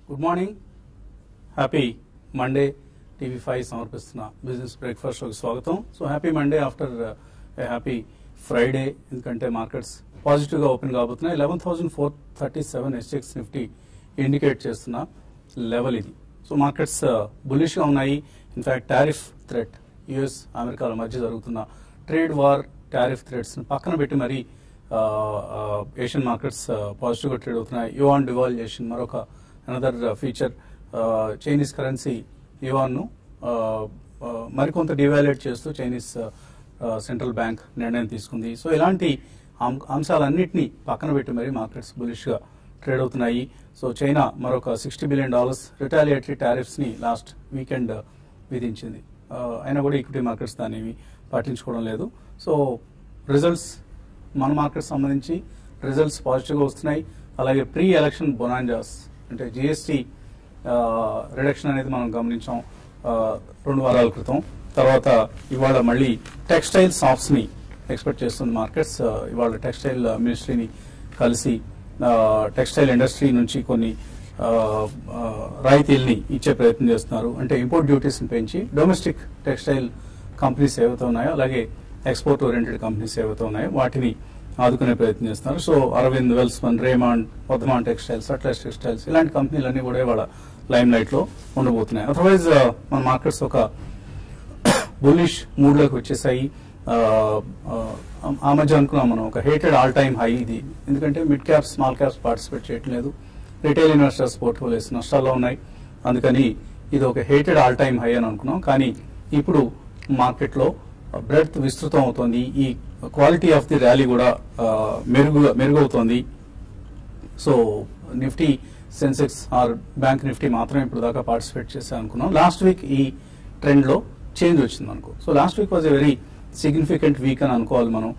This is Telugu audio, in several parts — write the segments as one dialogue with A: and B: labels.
A: Good morning happy Monday TV five సమర్పిస్తున్న బిజినెస్ బ్రేక్ఫాస్ట్ షోకి స్వాగతం so happy Monday after happy Friday ఎందుకంటే మార్కెట్స్ పాజిటివ్ గా ఓపెన్ కాబోతున్నాయి eleven thousand four thirty seven SGX Nifty indicate చేస్తున్న లెవెల్ ఇది సో మార్కెట్స్ బులిష్ గా ఉన్నాయి ఇన్ఫాక్ట్ టారిఫ్ థ్రెట్ యుఎస్ అమెరికాల మధ్య జరుగుతున్న ట్రేడ్ వార్ టారిఫ్ థ్రెట్స్ పక్కన పెట్టి మరి ఏషియన్ మార్కెట్స్ పాజిటివ్ గా ట్రేడ్ అవుతున్నాయి యువాన్ డివాల్యుయేషన్ మరొక another feature Chinese currency yuan ను మరికొంత డివాల్యుయేట్ చేస్తూ చైనీస్ సెంట్రల్ బ్యాంక్ నిర్ణయం తీసుకుంది సో ఇలాంటి అం- అంశాలన్నింటినీ పక్కన పెట్టి మరి మార్కెట్స్ బులిష్ గా ట్రేడ్ అవుతున్నాయి సో చైనా మరొక sixty billion dollars retaliatory tariffs ని లాస్ట్ వీకెండ్ విధించింది ఆ, అయినా కూడా ఈక్విటీ మార్కెట్స్ దాన్ని ఏమీ పట్టించుకోవడం లేదు సో రిజల్ట్స్ మన మార్కెట్ సంబంధించి రిజల్ట్స్ పాజిటివ్గా వస్తున్నాయి అలాగే ప్రీ ఎలక్షన్ బొనాంజాస్ అంటే జిఎస్టీ రిడక్షన్ అనేది మనం గమనించాం ఆ, రెండు వారాల క్రితం తర్వాత ఇవాళ మళ్ళీ టెక్స్టైల్ సాఫ్ట్స్ ని ఎక్స్పెక్ట్ చేస్తుంది మార్కెట్స్ ఆ, ఇవాళ టెక్స్టైల్ మినిస్ట్రీని కలిసి ఆ, టెక్స్టైల్ ఇండస్ట్రీ నుంచి కొన్ని ఆ, ఆ, రాయితీల్ని ఇచ్చే ప్రయత్నం చేస్తున్నారు అంటే ఇంపోర్ట్ డ్యూటీస్ పెంచి డొమెస్టిక్ టెక్స్టైల్ కంపెనీస్ ఏవైతే ఉన్నాయో అలాగే ఎక్స్పోర్ట్ ఓరియంటెడ్ కంపెనీస్ ఏవైతే ఉన్నాయో వాటిని ఆదుకునే ప్రయత్నం చేస్తున్నారు so Arvind Welspun Raymond Vardhman textiles Atlas textiles ఇలాంటి కంపెనీలన్నీ కూడా ఇవాళ లైమ్ లైట్ లో ఉండబోతున్నాయి అదర్వైజ్ మన మార్కెట్స్ ఒక బుల్లిష్ మూడ్ లోకి వచ్చేసాయి ఆ, ఆ, ఆ మధ్య అనుకున్నాం మనం ఒక హేటెడ్ ఆల్ టైమ్ హై ఇది ఎందుకంటే mid caps small caps participate చేయటం లేదు రిటైల్ ఇన్వెస్టర్స్ పోర్ట్ఫోలియోస్ నష్టాల్లో ఉన్నాయి అందుకని ఇది ఒక హేటెడ్ ఆల్ టైమ్ హై అని అనుకున్నాం కానీ ఇప్పుడు మార్కెట్ లో బ్రెడ్త్ విస్తృతం అవుతోంది ఈ క్వాలిటీ ఆఫ్ ది ర్యాలీ కూడా ఆ, మెరుగు మెరుగవుతోంది so Nifty Sensex or bank Nifty మాత్రమే ఇప్పుడు దాకా పార్టిసిపేట్ చేసా అనుకున్నాం లాస్ట్ వీక్ ఈ ట్రెండ్ లో చేంజ్ వచ్చింది అనుకో so last week was a very significant week అని అనుకోవాలి మనం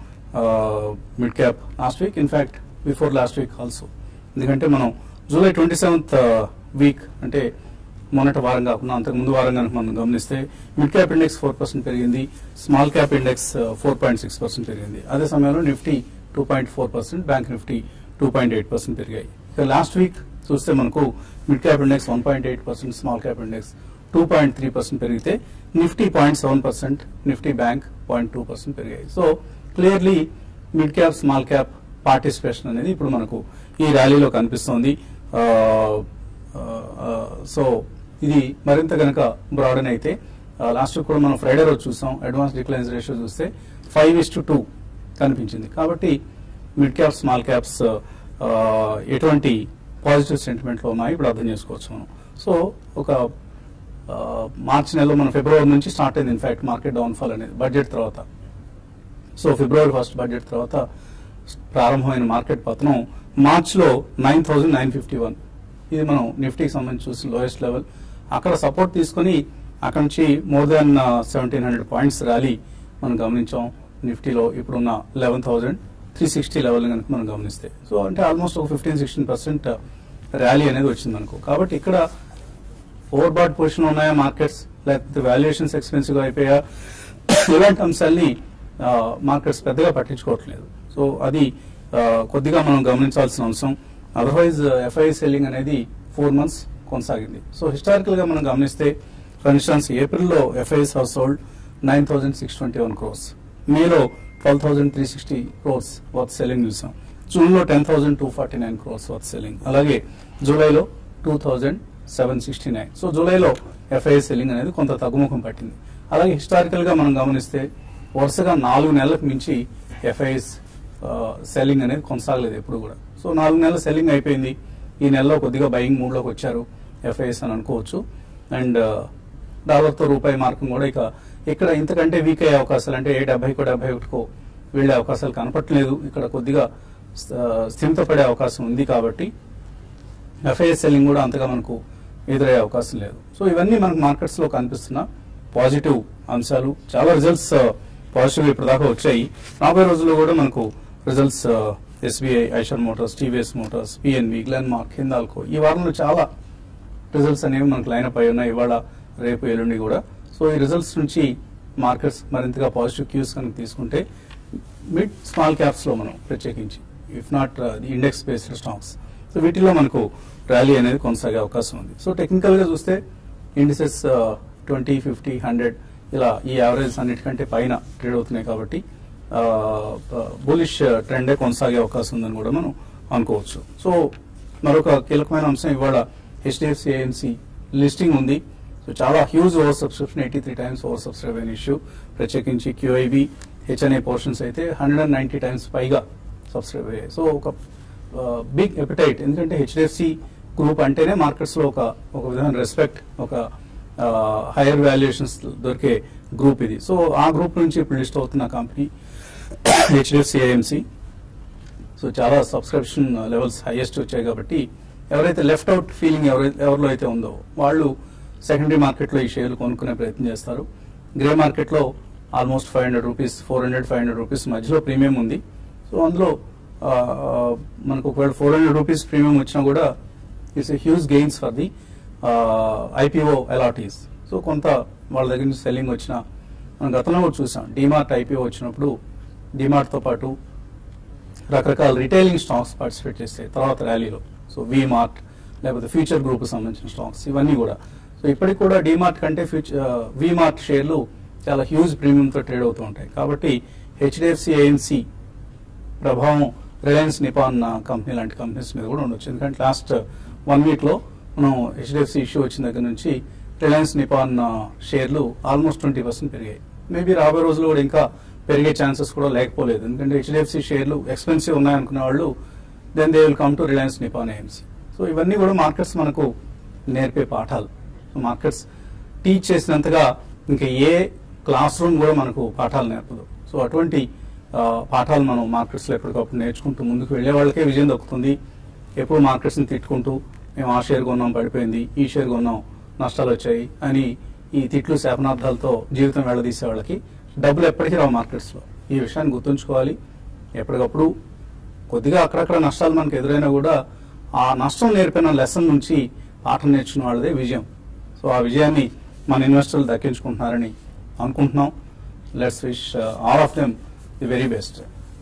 A: mid cap last week in fact before last week also ఎందుకంటే మనం జూలై ట్వంటీ సెవెంత్ వీక్ అంటే మొన్నటి వారం కాకుండా అంతకు ముందు వారం కనుక మనం గమనిస్తే mid cap index four percent పెరిగింది small cap index four point six percent పెరిగింది అదే సమయంలో Nifty two point four percent bank Nifty two point eight percent పెరిగాయి ఇక లాస్ట్ వీక్ చూస్తే మనకు mid cap index one point eight percent small cap index two point three percent పెరిగితే Nifty point seven percent Nifty bank point two percent పెరిగాయి so clearly mid cap small cap participation అనేది ఇప్పుడు మనకు ఈ ర్యాలీలో కనిపిస్తోంది ఆ, ఆ, ఆ, సో ఇది మరింత కనుక బ్రాడన్ అయితే లాస్ట్ వీక్ కూడా మనం ఫ్రైడే రోజు చూసాం అడ్వాన్స్ డిక్లైన్స్ రేషియో చూస్తే ఫైవ్ ఇస్ టు టూ కనిపించింది కాబట్టి మిడ్ క్యాప్ స్మాల్ క్యాప్స్ ఎటువంటి పాజిటివ్ సెంటిమెంట్ లో ఉన్నాయి ఇప్పుడు అర్థం చేసుకోవచ్చు మనం సో ఒక ఆ, మార్చి నెలలో మన ఫిబ్రవరి నుంచి స్టార్ట్ అయింది ఇన్ఫాక్ట్ మార్కెట్ డౌన్ ఫాల్ అనేది బడ్జెట్ తర్వాత సో ఫిబ్రవరి ఫస్ట్ బడ్జెట్ తర్వాత ప్రారంభమైన మార్కెట్ పతనం మార్చ్ లో nine thousand nine fifty one ఇది మనం నిఫ్టీకి సంబంధించి చూసిన లోయెస్ట్ లెవెల్ అక్కడ సపోర్ట్ తీసుకొని అక్కడ నుంచి more than seventeen hundred points rally మనం గమనించాం నిఫ్టీలో ఇప్పుడున్న eleven thousand three sixty level కనుక మనం గమనిస్తే సో అంటే ఆల్మోస్ట్ ఒక ఫిఫ్టీన్ సిక్స్టీన్ పర్సెంట్ ర్యాలీ అనేది వచ్చింది అనుకో కాబట్టి ఇక్కడ ఓవర్ బాట్ పొజిషన్ ఉన్నాయా మార్కెట్స్ లేకపోతే వాల్యుయేషన్స్ ఎక్స్పెన్సివ్ గా అయిపోయా ఇలాంటి అంశాల్ని మార్కెట్స్ పెద్దగా పట్టించుకోవట్లేదు సో అది ఆ, కొద్దిగా మనం గమనించాల్సిన అంశం అదర్వైజ్ ఎఫ్ఐ సెల్లింగ్ అనేది ఫోర్ మంత్స్ కొనసాగింది సో హిస్టారికల్ గా మనం గమనిస్తే ఫర్ ఇన్స్టాన్స్ ఏప్రిల్లో FIs house hold nine thousand six twenty one crores మేలో twelve thousand three sixty crores worth selling చూసాం జూన్ లో ten thousand two forty nine crores worth selling అలాగే జూలైలో two thousand seven sixty nine so జూలైలో ఎఫ్ఐఎస్ సెల్లింగ్ అనేది కొంత తగ్గుముఖం పట్టింది అలాగే హిస్టారికల్ గా మనం గమనిస్తే వరుసగా నాలుగు నెలలకు మించి ఎఫ్ఐఎస్ సెల్లింగ్ అనేది కొనసాగలేదు ఎప్పుడు కూడా సో నాలుగు నెలల సెల్లింగ్ అయిపోయింది ఈ నెలలో కొద్దిగా బయింగ్ మూడ్ లోకి వచ్చారు ఎఫ్ఐఎస్ అని అనుకోవచ్చు అండ్ డాలర్తో రూపాయి మార్కం కూడా ఇక ఇక్కడ ఇంతకంటే వీక్ అయ్యే అవకాశాలు అంటే ఏ డెబ్బైకో డెబ్బై ఒకటికో వెళ్లే అవకాశాలు కనపట్లేదు ఇక్కడ కొద్దిగా స్థిమిత పడే అవకాశం ఉంది కాబట్టి ఎఫ్ఐఎస్ సెల్లింగ్ కూడా అంతగా మనకు ఎదురయ్యే అవకాశం లేదు సో ఇవన్నీ మనకు మార్కెట్స్ లో కనిపిస్తున్న పాజిటివ్ అంశాలు చాలా రిజల్ట్స్ పాజిటివ్ ఇప్పటిదాకా వచ్చాయి రాబోయే రోజుల్లో కూడా మనకు results SBI Eicher Motors TVS Motors PNB Glenmark Hindalco ఈ వారంలో చాలా రిజల్ట్స్ అనేవి మనకు లైన్ అప్ అయి ఉన్నాయి ఇవాళ రేపు ఎల్లుండి కూడా సో ఈ రిజల్ట్స్ నుంచి మార్కెట్స్ మరింతగా పాజిటివ్ క్యూస్ కనుక తీసుకుంటే మిడ్ స్మాల్ క్యాప్స్ లో మనం ప్రత్యేకించి if not the index based stocks so వీటిలో మనకు ర్యాలీ అనేది కొనసాగే అవకాశం ఉంది సో టెక్నికల్ గా చూస్తే ఇండిసెస్ ట్వంటీ ఫిఫ్టీ హండ్రెడ్ ఇలా ఈ యావరేజ్ అన్నిటికంటే పైన ట్రేడ్ అవుతున్నాయి కాబట్టి బులిష్ ట్రెండే కొనసాగే అవకాశం ఉందని కూడా మనం అనుకోవచ్చు సో మరొక కీలకమైన అంశం ఇవాళ హెచ్డిఎఫ్సి ఏఎంసీ లిస్టింగ్ ఉంది సో చాలా huge over subscription eighty three times over subscribe అయిన ఇష్యూ ప్రత్యేకించి క్యూఐబి హెచ్ఎన్ఏ పోర్షన్స్ అయితే హండ్రెడ్ అండ్ నైన్టీ టైమ్స్ పైగా సబ్స్క్రైబ్ అయ్యాయి సో ఒక బిగ్ ఎపిటైట్ ఎందుకంటే హెచ్డిఎఫ్సి గ్రూప్ అంటేనే మార్కెట్స్ లో ఒక ఒక విధమైన రెస్పెక్ట్ ఒక హైయర్ వాల్యుయేషన్స్ దొరికే గ్రూప్ ఇది సో ఆ గ్రూప్ నుంచి ఇప్పుడు లిస్ట్ అవుతున్న కంపెనీ హెచ్డిఎఫ్సి ఏఎంసీ సో చాలా సబ్స్క్రిప్షన్ లెవెల్స్ హైయెస్ట్ వచ్చాయి కాబట్టి ఎవరైతే లెఫ్ట్ అవుట్ ఫీలింగ్ ఎవరైతే ఎవరిలో అయితే ఉందో వాళ్ళు సెకండరీ మార్కెట్లో ఈ షేర్లు కొనుక్కునే ప్రయత్నం చేస్తారు గ్రే మార్కెట్లో almost five hundred rupees four hundred five hundred rupees మధ్యలో ప్రీమియం ఉంది సో అందులో ఆ, మనకు ఒకవేళ ఫోర్ హండ్రెడ్ రూపీస్ ప్రీమియం వచ్చినా కూడా it's huge gains for the IPO allottees so కొంత వాళ్ళ దగ్గర నుంచి సెల్లింగ్ వచ్చిన మనం గతంలో కూడా చూసాం డిమార్ట్ ఐపీఓ వచ్చినప్పుడు డిమార్ట్తో పాటు రకరకాల రిటైలింగ్ స్టాక్స్ పార్టిసిపేట్ చేస్తాయి తర్వాత ర్యాలీలో సో మార్ట్ లేకపోతే ఫ్యూచర్ గ్రూప్ సంబంధించిన స్టాక్స్ ఇవన్నీ కూడా సో ఇప్పటికి కూడా డిమార్ట్ కంటే ఫ్యూచర్ మార్ట్ షేర్లు చాలా హ్యూజ్ ప్రీమియంతో ట్రేడ్ అవుతూ ఉంటాయి కాబట్టి హెచ్డిఎఫ్సి ఏఎన్సి ప్రభావం రిలయన్స్ నిపాన్ కంపెనీ లాంటి కంపెనీస్ మీద కూడా ఉండొచ్చు ఎందుకంటే లాస్ట్ వన్ వీక్ లో మనం హెచ్డిఎఫ్సి ఇష్యూ వచ్చిన దగ్గర నుంచి రిలయన్స్ నిపాన్ ఆ, షేర్లు ఆల్మోస్ట్ ట్వంటీ పర్సెంట్ పెరిగాయి మేబీ రాబోయే రోజుల్లో కూడా ఇంకా పెరిగే ఛాన్సెస్ కూడా లేకపోలేదు ఎందుకంటే హెచ్డిఎఫ్సి షేర్లు ఎక్స్పెన్సివ్ ఉన్నాయనుకునే వాళ్ళు then they will come to Reliance Nippon AMC so ఇవన్నీ కూడా మార్కెట్స్ మనకు నేర్పే పాఠాలు సో మార్కెట్స్ టీచ్ చేసినంతగా ఇంకా ఏ క్లాస్ రూమ్ కూడా మనకు పాఠాలు నేర్పదు సో అటువంటి ఆ, పాఠాలు మనం మార్కెట్స్ లో ఎప్పటికప్పుడు నేర్చుకుంటూ ముందుకు వెళ్లే వాళ్ళకే విజయం దక్కుతుంది ఎప్పుడు మార్కెట్స్ ని తిట్టుకుంటూ మేము ఆ షేర్ కొన్నాం పడిపోయింది ఈ షేర్ కొన్నాం నష్టాలు వచ్చాయి అని ఈ తిట్లు శాపనార్థాలతో జీవితం వెళ్ళదీసే వాళ్ళకి డబ్బులు ఎప్పటికీ రావు మార్కెట్స్ లో ఈ విషయాన్ని గుర్తుంచుకోవాలి ఎప్పటికప్పుడు కొద్దిగా అక్కడక్కడ నష్టాలు మనకు ఎదురైనా కూడా ఆ నష్టం నేర్పిన లెసన్ నుంచి పాఠం నేర్చుకున్న వాళ్ళదే విజయం సో ఆ విజయాన్ని మన ఇన్వెస్టర్లు దక్కించుకుంటున్నారని అనుకుంటున్నాం let's wish all of them the very best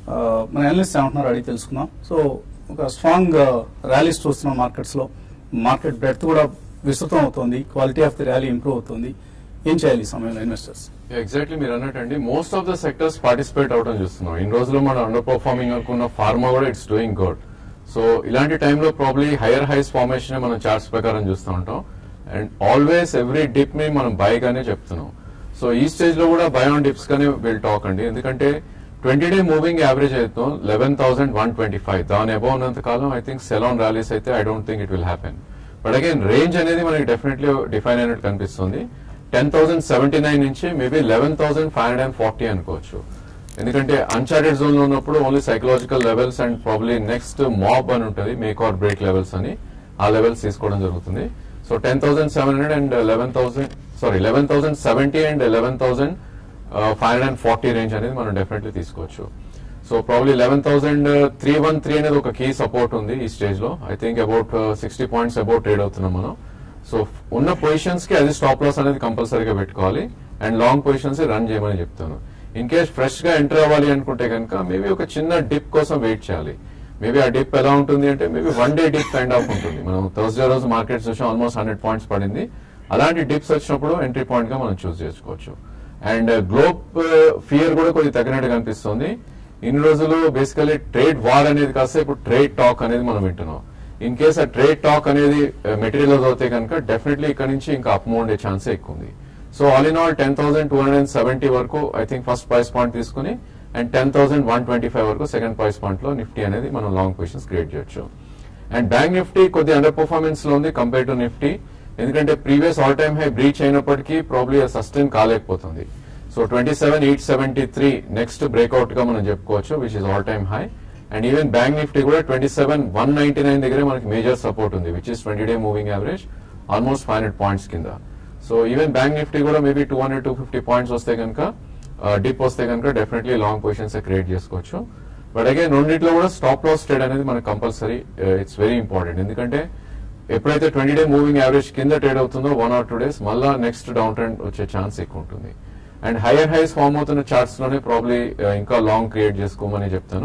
A: మన అనలిస్ట్ ఏమంటున్నారు అడిగి తెలుసుకుందాం సో ఒక స్ట్రాంగ్ ర్యాలీస్ చూస్తున్నాం మార్కెట్స్ లో మార్కెట్ బ్రెడ్త్ కూడా విస్తృతం అవుతుంది quality of the rally improve అవుతుంది ఏం చేయాలి ఈ సమయంలో ఇన్వెస్టర్స్
B: ఎగ్జాక్ట్లీ మీరు అన్నట్టండి most of the sectors participate అవడం చూస్తున్నాం ఇన్ని రోజులు మనం అండర్ పర్ఫార్మింగ్ అనుకున్న ఫార్మా కూడా ఇట్స్ డూయింగ్ గుడ్ సో ఇలాంటి టైంలో ప్రాబ్లీ హైయర్ హైస్ ఫార్మేషన్ మనం చార్ట్స్ ప్రకారం చూస్తూ ఉంటాం అండ్ ఆల్వేస్ ఎవ్రీ డిప్ ని మనం బై గానే చెప్తున్నాం సో ఈ స్టేజ్ లో కూడా బై ఆన్ డిప్స్ గానే విల్ టాక్ అండి ఎందుకంటే ట్వంటీ డే మూవింగ్ యావరేజ్ అయితే eleven thousand one twenty five దాని అబౌవ్ ఉన్నంత కాలం ఐ థింక్ సెలాన్ ర్యాలీస్ అయితే I don't think it will happen but again range అనేది మనకి డెఫినెట్లీ డిఫైన్ అయినట్టు కనిపిస్తుంది టెన్ థౌసండ్ సెవెంటీ నైన్ నుంచి maybe eleven thousand five hundred and forty అనుకోవచ్చు ఎందుకంటే అన్చార్టెడ్ జోన్ లో ఉన్నప్పుడు only psychological levels and probably next mob అని ఉంటుంది మేక్ ఆర్ బ్రేక్ లెవెల్స్ అని ఆ లెవెల్స్ తీసుకోవడం జరుగుతుంది so ten thousand seven hundred and eleven thousand sorry eleven thousand seventy and eleven thousand five hundred and forty range అనేది మనం డెఫినెట్లీ తీసుకోవచ్చు so probably eleven thousand three one three అనేది ఒక కీ సపోర్ట్ ఉంది ఈ స్టేజ్ లో I think about sixty points about trade అవుతున్నాం మనం సో ఉన్న పొజిషన్స్ కి అది స్టాప్ లాస్ అనేది కంపల్సరీగా పెట్టుకోవాలి అండ్ లాంగ్ పొజిషన్స్ రన్ చేయమని చెప్తాను ఇన్ కేస్ ఫ్రెష్ గా ఎంటర్ అవ్వాలి అనుకుంటే కనుక మేబీ ఒక చిన్న డిప్ కోసం వెయిట్ చేయాలి మేబీ ఆ డిప్ ఎలా ఉంటుంది అంటే maybe one day dip kind of ఉంటుంది మనం థర్స్డే రోజు మార్కెట్ చూసాం ఆల్మోస్ట్ హండ్రెడ్ పాయింట్స్ పడింది అలాంటి డిప్స్ వచ్చినప్పుడు ఎంట్రీ పాయింట్ గా మనం చూస్ చేసుకోవచ్చు అండ్ గ్లోబ్ ఫియర్ కూడా కొద్దిగా తగ్గినట్టు కనిపిస్తుంది ఇన్ని రోజులు బేసికలీ ట్రేడ్ వార్ అనేది కాస్త ఇప్పుడు ట్రేడ్ టాక్ అనేది మనం వింటున్నాం ఇన్ కేస్ ఆ ట్రేడ్ టాక్ అనేది మెటీరియల్ అవుతే కనుక డెఫినెట్లీ ఇక్కడ నుంచి ఇంకా అప్ ఉండే ఛాన్సే ఎక్కువ ఉంది so all in all ten thousand two hundred and seventy వరకు I think first price point తీసుకుని and ten thousand one twenty five వరకు సెకండ్ ప్రైస్ పాయింట్ లో నిఫ్టీ అనేది మనం లాంగ్ పొజిషన్స్ క్రియేట్ చేయొచ్చు అండ్ బ్యాంక్ నిఫ్టీ కొద్ది అండర్ పర్ఫార్మెన్స్ లో ఉంది కంపేర్ టు నిఫ్టీ ఎందుకంటే previous all time high breach అయినప్పటికీ ప్రాబ్లీ సస్టైన్ కాలేకపోతుంది so twenty seven eight seventy three next breakout గా మనం చెప్పుకోవచ్చు which is all time high and even bank Nifty కూడా twenty seven one ninety nine దగ్గరే మనకి మేజర్ సపోర్ట్ ఉంది which is twenty day moving average almost five hundred points కింద సో ఈవెన్ బ్యాంక్ నిఫ్టీ కూడా maybe two hundred two fifty points వస్తే కనుక డిప్ వస్తే కనుక డెఫినెట్లీ లాంగ్ పొజిషన్స్ క్రియేట్ చేసుకోవచ్చు బట్ అగైన్ రెండింటిలో కూడా స్టాప్ లాస్ ట్రేడ్ అనేది మనకు కంపల్సరీ ఇట్స్ వెరీ ఇంపార్టెంట్ ఎందుకంటే ఎప్పుడైతే ట్వంటీ డే మూవింగ్ యావరేజ్ కింద ట్రేడ్ అవుతుందో వన్ ఆర్ టూ డేస్ మళ్ళా నెక్స్ట్ డౌన్ ట్రెండ్ వచ్చే ఛాన్స్ ఎక్కువ ఉంటుంది అండ్ హైయర్ హైస్ ఫామ్ అవుతున్న చార్ట్స్ లోనే ప్రాబ్లీ ఇంకా లాంగ్ క్రియేట్ చేసుకోమని చెప్తాను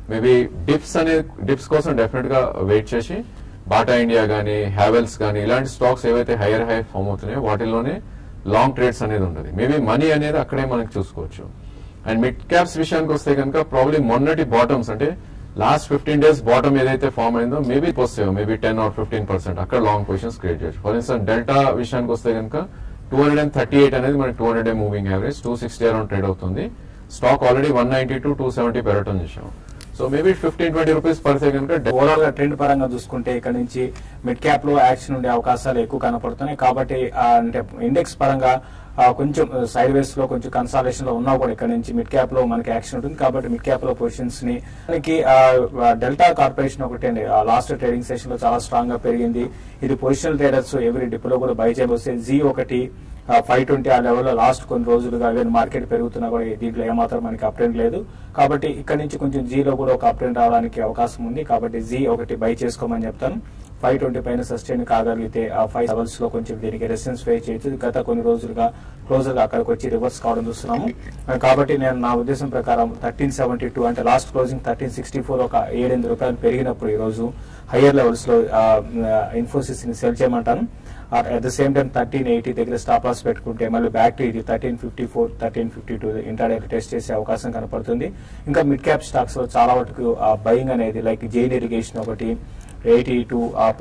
B: మేబీ డిప్స్ అనే డిప్స్ కోసం డెఫినెట్ గా వెయిట్ చేసి బాటా ఇండియా గానీ హ్యావెల్స్ గానీ ఇలాంటి స్టాక్స్ ఏవైతే హైయర్ హై ఫామ్ అవుతున్నాయో వాటిలోనే లాంగ్ ట్రేడ్స్ అనేది ఉంటుంది మేబీ మనీ అనేది అక్కడే మనకి చూసుకోవచ్చు అండ్ మిడ్ క్యాప్స్ విషయానికి వస్తే కనుక ప్రాబ్లీ మొన్నటి బాటమ్స్ అంటే లాస్ట్ ఫిఫ్టీన్ డేస్ బాటమ్ ఏదైతే ఫామ్ అయిందో మేబీ వస్తాయో maybe ten or fifteen percent అక్కడ లాంగ్ పొజిషన్స్ క్రియేట్ చేయొచ్చు ఫర్ ఇన్స్టెన్స్ డెల్టా విషయానికి వస్తే కనుక two hundred and thirty eight అనేది మనకి two hundred day moving average two sixty around trade అవుతుంది stock already one ninety to two seventy పెరగటం చూసాం so maybe fifteen twenty rupees పడితే కనుక
C: ఓవరాల్ గా ట్రెండ్ పరంగా చూసుకుంటే ఇక్కడ నుంచి మిడ్ క్యాప్ లో యాక్షన్ ఉండే అవకాశాలు ఎక్కువ కనపడుతున్నాయి కాబట్టి ఆ, అంటే ఇండెక్స్ పరంగా ఆ, కొంచెం సైడ్ వేస్ లో కొంచెం కన్సాలేషన్ లో ఉన్నా కూడా ఇక్కడ నుంచి మిడ్ క్యాప్ లో మనకి యాక్షన్ ఉంటుంది కాబట్టి మిడ్ క్యాప్ లో పొజిషన్స్ ని మనకి ఆ, డెల్టా కార్పొరేషన్ ఒకటి అండి లాస్ట్ ట్రేడింగ్ సెషన్ లో చాలా స్ట్రాంగ్ గా పెరిగింది ఇది పొజిషనల్ ట్రేడర్స్ ఎవరి డిపోలో కూడా బై చేయవస్తే జీ ఒకటి ఫైవ్ ట్వంటీ ఆ లెవెల్లో లాస్ట్ కొన్ని రోజులుగా ఈవెన్ మార్కెట్ పెరుగుతున్నా కూడా దీంట్లో ఏమాత్రం మనకి అప్ట్రెండ్ లేదు కాబట్టి ఇక్కడ నుంచి కొంచెం జీలో కూడా ఒక అప్ట్రెండ్ రావడానికి అవకాశం ఉంది కాబట్టి జీ ఒకటి బై చేసుకోమని చెప్తాను ఫైవ్ ట్వంటీ పైన సస్టైన్ కాగలిగితే ఆ ఫైవ్ లెవెల్స్ లో కొంచెం దీనికి రెసిస్టెన్స్ ఫేస్ చేయొచ్చు గత కొన్ని రోజులుగా క్లోజర్ గా అక్కడికి వచ్చి రివర్స్ కావడం చూస్తున్నాము ఆ, కాబట్టి నేను నా ఉద్దేశం ప్రకారం థర్టీన్ సెవెంటీ టూ అంటే last closing thirteen sixty four ఒక ఏడెనిమిది రూపాయలు పెరిగినప్పుడు ఈ రోజు హయ్యర్ లెవెల్స్ లో ఇన్ఫోసిస్ ని సెల్ చేయమంటాను at the same time thirteen eighty దగ్గర స్టాప్ లాస్ పెట్టుకుంటే మళ్ళీ బ్యాక్ టు ఇది thirteen fifty four thirteen fifty two intraday test చేసే అవకాశం కనపడుతుంది ఇంకా మిడ్ క్యాప్ స్టాక్స్ లో చాలా వరకు బయింగ్ అనేది లైక్ జైన్ ఇరిగేషన్ ఒకటి ఎయిటీ టూ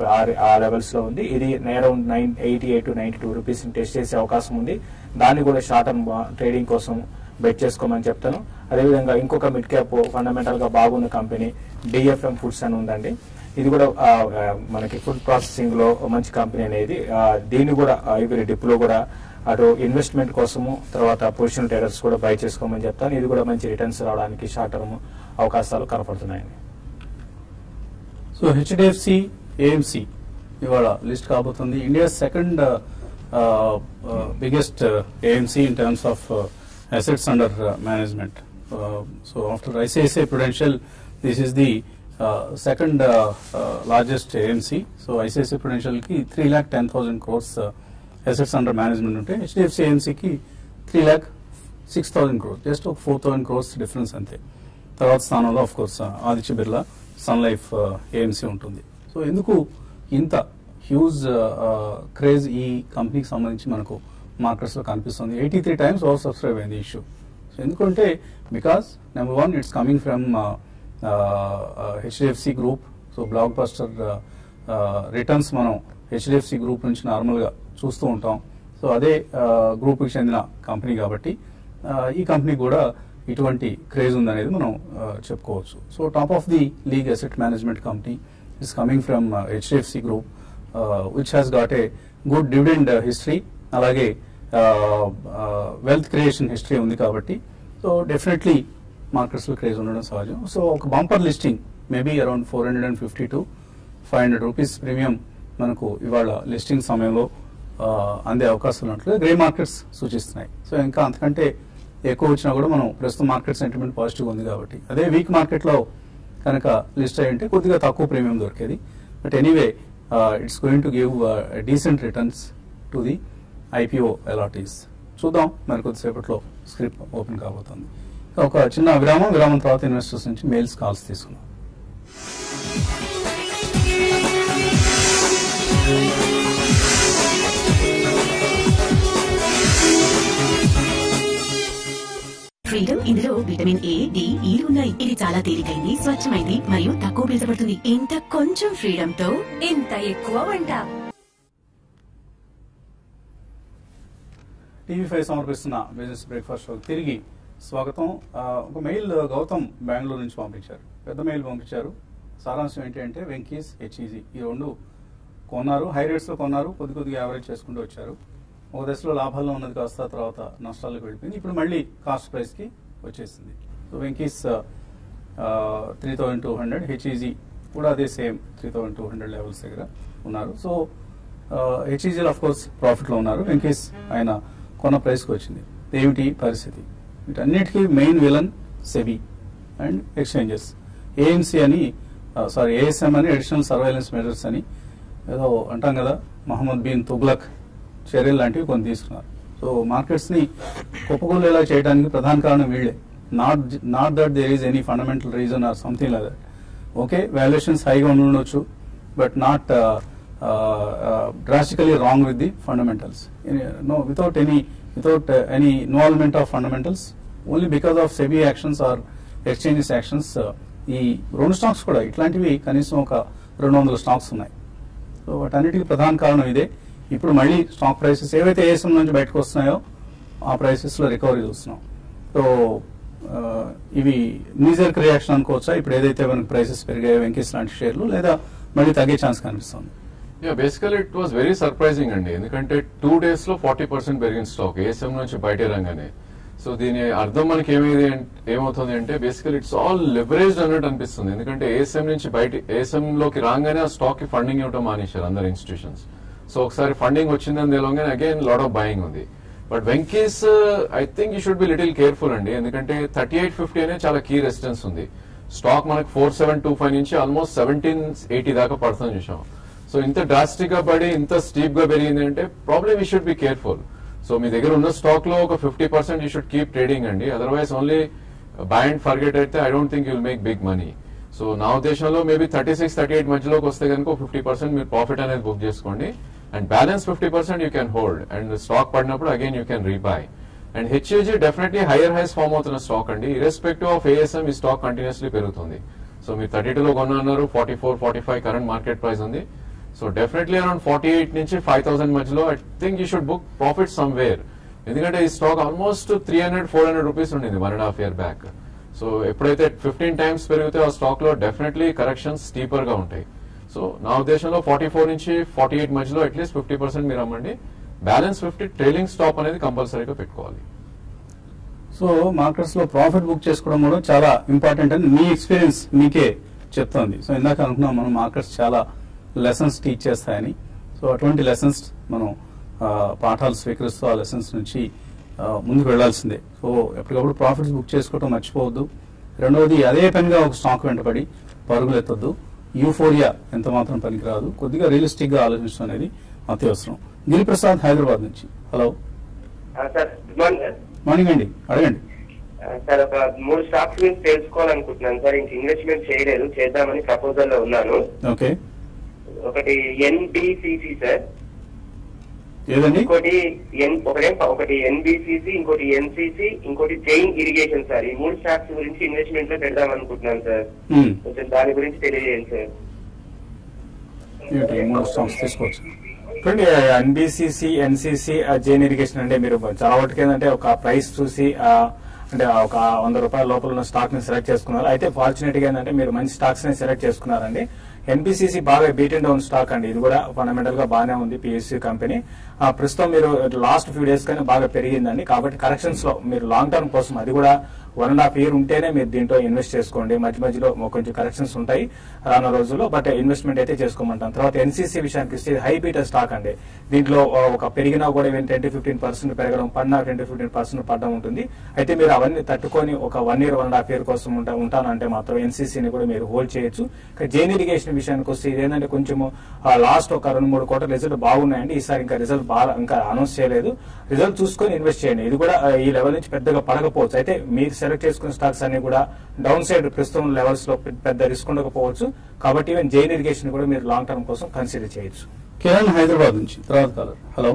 C: ఆ లెవెల్స్ లో ఉంది ఇది around nine eighty eight to ninety two rupees test చేసే అవకాశం ఉంది దాన్ని కూడా షార్ట్ టర్మ్ ట్రేడింగ్ కోసం బెట్ చేసుకోమని చెప్తాను అదేవిధంగా ఇంకొక మిడ్ క్యాప్ ఫండమెంటల్ గా బాగున్న కంపెనీ డిఎఫ్ఎం ఫుడ్స్ అని ఉందండి ఇది కూడా ఆ, ఆ, మనకి ఫుడ్ ప్రాసెసింగ్ లో మంచి కంపెనీ అనేది ఆ, దీన్ని కూడా ఇవి డిప్ లో కూడా అటు ఇన్వెస్ట్మెంట్ కోసము తర్వాత పొజిషన్ ట్రేడర్స్ కూడా బై చేసుకోమని చెప్తాను ఇది కూడా మంచి రిటర్న్స్ రావడానికి షార్ట్ టర్మ్ అవకాశాలు కనపడుతున్నాయండి
A: సో హెచ్డిఎఫ్సి ఏఎంసి ఇవాళ లిస్ట్ కాబోతుంది India second biggest AMC in terms of assets under management so after ICICI Prudential this is the second largest AMC so ICICI Prudential కి three lakh ten thousand crores assets under management ఉంటే హెచ్డిఎఫ్సి ఏఎంసీకి three lakh six thousand crores just ఒక ఫోర్ థౌసండ్ క్రోర్స్ డిఫరెన్స్ అంతే తర్వాత స్థానంలో of course Aditya Birla sun Life AMC ఉంటుంది సో ఎందుకు ఇంత హ్యూజ్ క్రేజ్ ఈ కంపెనీకి సంబంధించి మనకు మార్కెట్స్ లో కనిపిస్తుంది eighty three times over subscribe అయింది ఇష్యూ సో ఎందుకంటే because number one it's coming from HDFC group so blockbuster returns మనం హెచ్డిఎఫ్సి గ్రూప్ నుంచి నార్మల్ గా చూస్తూ ఉంటాం సో అదే గ్రూప్ కి చెందిన కంపెనీ కాబట్టి ఆ, ఈ కంపెనీ కూడా ఇటువంటి క్రేజ్ ఉందనేది మనం ఆ, చెప్పుకోవచ్చు so top of the league asset management company is coming from HDFC group which has got a good dividend history అలాగే వెల్త్ క్రియేషన్ హిస్టరీ ఉంది కాబట్టి సో డెఫినెట్లీ మార్కెట్స్ లో క్రేజ్ ఉండడం సహజం సో ఒక bumper listing maybe around four hundred and fifty to five hundred rupees premium మనకు ఇవాళ లిస్టింగ్ సమయంలో ఆ, అందే అవకాశాలు ఉన్నట్లు గ్రే మార్కెట్స్ సూచిస్తున్నాయి సో ఇంకా అంతకంటే ఎక్కువ వచ్చినా కూడా మనం ప్రస్తుతం మార్కెట్ సెంటిమెంట్ పాజిటివ్ ఉంది కాబట్టి అదే వీక్ మార్కెట్ లో కనుక లిస్ట్ అయ్యి ఉంటే కొద్దిగా తక్కువ ప్రీమియం దొరికేది but anyway it's going to give decent returns to the IPO allottees చూద్దాం మరి కొద్దిసేపట్లో స్క్రిప్ట్ ఓపెన్ కాబోతుంది ఒక చిన్న విరామం విరామం తర్వాత ఇన్వెస్టర్స్ నుంచి మెయిల్స్ కాల్స్ తీసుకున్నాం
D: ఫ్రీడమ్ ఇందులో విటమిన్ ఏ డి ఈలు ఉన్నాయి ఇది చాలా తేలికైంది స్వచ్ఛమైంది మరియు తక్కువ పీల్చబడుతుంది ఇంత కొంచెం ఫ్రీడమ్ తో ఇంత ఎక్కువ వంట
A: టీవీ ఫైవ్ సమర్పిస్తున్న బిజినెస్ బ్రేక్ఫాస్ట్ షో తిరిగి స్వాగతం ఆ, ఒక మెయిల్ గౌతమ్ బెంగళూరు నుంచి పంపించారు పెద్ద మెయిల్ పంపించారు సారాంశం ఏంటి అంటే వెంకీస్ హెచ్ఈజీ ఈ రెండు కొన్నారు హై రేట్స్ లో కొన్నారు కొద్ది కొద్దిగా యావరేజ్ చేసుకుంటూ వచ్చారు ఒక దశలో లాభాల్లో ఉన్నది కాస్త తర్వాత నష్టాలకు వెళ్ళిపోయింది ఇప్పుడు మళ్ళీ కాస్ట్ ప్రైస్ కి వచ్చేసింది so Venky's three thousand two hundred HEG కూడా అదే same three thousand two hundred levels దగ్గర ఉన్నారు సో హెచ్ఈజీలో ఆఫ్ కోర్స్ ప్రాఫిట్ లో ఉన్నారు వెంకీస్ ఆయన కొన్న ప్రైస్ కి వచ్చింది ఏమిటి పరిస్థితి వీటన్నిటికీ main villain SEBI and exchanges AMC అని సారీ ఏఎస్ఎం అని అడిషనల్ సర్వైలెన్స్ మెజర్స్ అని ఏదో అంటాం కదా మహమ్మద్ బిన్ తుగ్లక్ చర్యలు లాంటివి కొన్ని తీసుకున్నారు సో మార్కెట్స్ ని కుప్పకూలేలా చేయడానికి ప్రధాన కారణం వీళ్ళే not not that there is any fundamental reason or something like that okay valuations హైగా ఉండొచ్చు but not drastically wrong with the fundamentals no without any without any involvement of fundamentals only because of SEBI actions or exchanges actions ఈ రెండు స్టాక్స్ కూడా ఇట్లాంటివి కనీసం ఒక రెండు వందల స్టాక్స్ ఉన్నాయి సో వాటన్నిటికీ ప్రధాన కారణం ఇదే ఇప్పుడు మళ్ళీ స్టాక్ ప్రైసెస్ ఏవైతే ఏసం నుంచి బయటకు వస్తున్నాయో ఆ ప్రైసెస్ లో రికవరీ చూస్తున్నాం సో ఆ, ఇవి నీజర్క్ రియాక్షన్ అనుకోవచ్చా ఇప్పుడు ఏదైతే మనకి ప్రైసెస్ పెరిగాయో వెంకీస్ లాంటి షేర్లు లేదా మళ్ళీ తగ్గే ఛాన్స్ కనిపిస్తుంది
B: yeah basically it was very surprising అండి ఎందుకంటే టూ డేస్ లో ఫార్టీ పర్సెంట్ పెరిగిన స్టాక్ ఏఎస్ఎం నుంచి బయట రంగానే సో దీని అర్థం మనకి ఏమైంది అం- ఏమవుతుంది అంటే బేసికలీ ఇట్స్ ఆల్ లివరేజ్ అన్నట్టు అనిపిస్తుంది ఎందుకంటే ఏఎస్ఎం నుంచి బయట ఏఎస్ఎం లోకి రాగానే ఆ స్టాక్ కి ఫండింగ్ ఇవ్వడం మానేశారు అందరు ఇన్స్టిట్యూషన్స్ సో ఒకసారి ఫండింగ్ వచ్చిందని తెలియగానే అగైన్ లాట్ ఆఫ్ బయింగ్ ఉంది but Venky's I think you should be little careful అండి ఎందుకంటే థర్టీ ఎయిట్ ఫిఫ్టీ అనే చాలా కీ రెసిస్టెన్స్ ఉంది స్టాక్ మనకు ఫోర్ సెవెన్ టూ ఫైవ్ నుంచి ఆల్మోస్ట్ సెవెంటీన్ ఎయిటీ దాకా పడుతుంది చూసాం సో ఇంత డ్రాస్టిక్ గా పడి ఇంత స్టీప్ గా పెరిగింది అంటే problem you should be careful so మీ దగ్గర ఉన్న స్టాక్ లో ఒక fifty percent you should keep trading అండి otherwise only buy and forget అయితే I don't think you'll make big money so నా ఉద్దేశంలో maybe thirty six thirty eight మధ్యలోకి వస్తే కనుక ఫిఫ్టీ పర్సెంట్ మీరు ప్రాఫిట్ అనేది బుక్ చేసుకోండి and balance fifty percent you can hold and stock పడినప్పుడు again you can rebuy and హెచ్ఏజీ definitely higher highs form అవుతున్న స్టాక్ అండి ఇరెస్పెక్టివ్ ఆఫ్ ఏఎస్ఎం ఈ స్టాక్ కంటిన్యూస్లీ పెరుగుతుంది సో మీరు థర్టీ టూలో కొన్నారు forty four forty five current market price ఉంది so definitely around forty eight నుంచి ఫైవ్ థౌసండ్ మధ్యలో I think you should book profit somewhere ఎందుకంటే ఈ stock almost three hundred four hundred rupees ఉండింది one and half year back so ఎప్పుడైతే ఫిఫ్టీన్ టైమ్స్ పెరిగితే ఆ స్టాక్ లో డెఫినెట్లీ కరెక్షన్స్ స్టీపర్ గా ఉంటాయి సో నా ఉద్దేశంలో ఫార్టీ ఫోర్ నుంచి ఫార్టీ ఎయిట్ మధ్యలో అట్లీస్ట్ ఫిఫ్టీ పర్సెంట్ మీరు అమ్మండి బ్యాలెన్స్ ఫిఫ్టీ ట్రైలింగ్ స్టాప్ అనేది కంపల్సరీగా పెట్టుకోవాలి
A: సో మార్కెట్స్ లో ప్రాఫిట్ బుక్ చేసుకోవడం కూడా చాలా ఇంపార్టెంట్ అని మీ ఎక్స్పీరియన్స్ మీకే చెప్తోంది సో ఇందాక అనుకున్నాం మనం మార్కెట్స్ చాలా లెసన్స్ టీచ్ చేస్తాయని సో అటువంటి లెసన్స్ మనం ఆ, పాఠాలు స్వీకరిస్తూ ఆ లెసన్స్ నుంచి ఆ, ముందుకు వెళ్లాల్సిందే సో ఎప్పటికప్పుడు ప్రాఫిట్స్ బుక్ చేసుకోవడం మర్చిపోవద్దు రెండవది అదే పనిగా ఒక స్టాక్ వెంటబడి పరుగులు ఎత్తొద్దు యూఫోరియా ఎంత మాత్రం పనికిరాదు కొద్దిగా రియలిస్టిక్ గా ఆలోచించడం అనేది అత్యవసరం గిరిప్రసాద్ హైదరాబాద్ నుంచి hello
E: sir good morning sir
A: morning అండి అడగండి
E: ఆ, సార్ ఒక మూడు స్టాక్స్ గురించి తెలుసుకోవాలనుకుంటున్నాను సార్ ఇంక ఇన్వెస్ట్మెంట్ చేయలేదు చేద్దామని ప్రపోజల్ లో ఉన్నాను
A: ఓకే
E: ఒకటి ఎన్బిసిసి సార్
A: ఏదండి
E: ఇంకోటి ఎన్ ఒకటే ఒకటి ఎన్బిసిసి ఇంకోటి ఎన్సిసి ఇంకోటి జైన్ ఇరిగేషన్ సార్ ఈ మూడు స్టాక్స్ గురించి ఇన్వెస్ట్మెంట్ లో పెడదాం అనుకుంటున్నాను సార్
A: మ్మ్.
E: కొంచెం దాని గురించి తెలియజేయండి సార్
A: ఏమిటి మూడు స్టాక్స్ తీసుకోవచ్చు
C: చూడండి ఎన్బిసిసి ఎన్సిసి జైన్ ఇరిగేషన్ అంటే మీరు చాలా వాటికి ఏంటంటే ఒక ప్రైస్ చూసి ఆ, అంటే ఒక వంద రూపాయల లోపల ఉన్న స్టాక్ ని సెలెక్ట్ చేసుకున్నారు అయితే ఫార్చునేట్ గా ఏంటంటే మీరు మంచి స్టాక్స్ ని సెలెక్ట్ చేసుకున్నారండి ఎన్బిసిసి బాగా బీట్ అండ్ డౌన్ స్టాక్ అండి ఇది కూడా ఫండమెంటల్ గా బాగానే ఉంది పిఎస్సి కంపెనీ ఆ, ప్రస్తుతం మీరు లాస్ట్ ఫ్యూ డేస్ కానీ బాగా పెరిగిందండి కాబట్టి కరెక్షన్స్ లో మీరు లాంగ్ టర్మ్ కోసం అది కూడా వన్ అండ్ హాఫ్ ఇయర్ ఉంటేనే మీరు దీంట్లో ఇన్వెస్ట్ చేసుకోండి మధ్య మధ్యలో కొంచెం కరెక్షన్స్ ఉంటాయి రానున్న రోజుల్లో బట్ ఇన్వెస్ట్మెంట్ అయితే చేసుకోమంటాం తర్వాత ఎన్సీసీ విషయానికి వస్తే హై బీటర్ స్టాక్ అండి దీంట్లో ఆ, ఒక పెరిగినా కూడా టెన్ టు ఫిఫ్టీన్ పర్సెంట్ పెరగడం పడినా టెన్ టు ఫిఫ్టీన్ పర్సెంట్ పడడం ఉంటుంది అయితే మీరు అవన్నీ తట్టుకొని ఒక one year one and half year కోసం ఉంటా ఉంటానంటే మాత్రం ఎన్సీసీని కూడా మీరు హోల్డ్ చేయొచ్చు ఇక జైన్ ఇరిగేషన్ విషయానికి వస్తే ఇదేంటంటే కొంచెము లాస్ట్ ఒక రెండు మూడు కోట్ల రిజల్ట్ బాగున్నాయండి ఈసారి ఇంకా రిజల్ట్ బాగా ఇంకా అనౌన్స్ చేయలేదు రిజల్ట్ చూసుకొని ఇన్వెస్ట్ చేయండి ఇది కూడా ఆ, ఈ లెవెల్ నుంచి పెద్దగా పడకపోవచ్చు అయితే మీరు సెలెక్ట్ చేసుకున్న స్టాక్స్ అన్ని కూడా డౌన్ సైడ్ ప్రస్తుతం లెవెల్స్ లో పె- పెద్ద రిస్క్ ఉండకపోవచ్చు కాబట్టి ఈవెన్ జైన్ ఇరిగేషన్ కూడా మీరు లాంగ్ టర్మ్ కోసం కన్సిడర్ చేయొచ్చు
A: కిరణ్ హైదరాబాద్ నుంచి తర్వాత కాలర్ హలో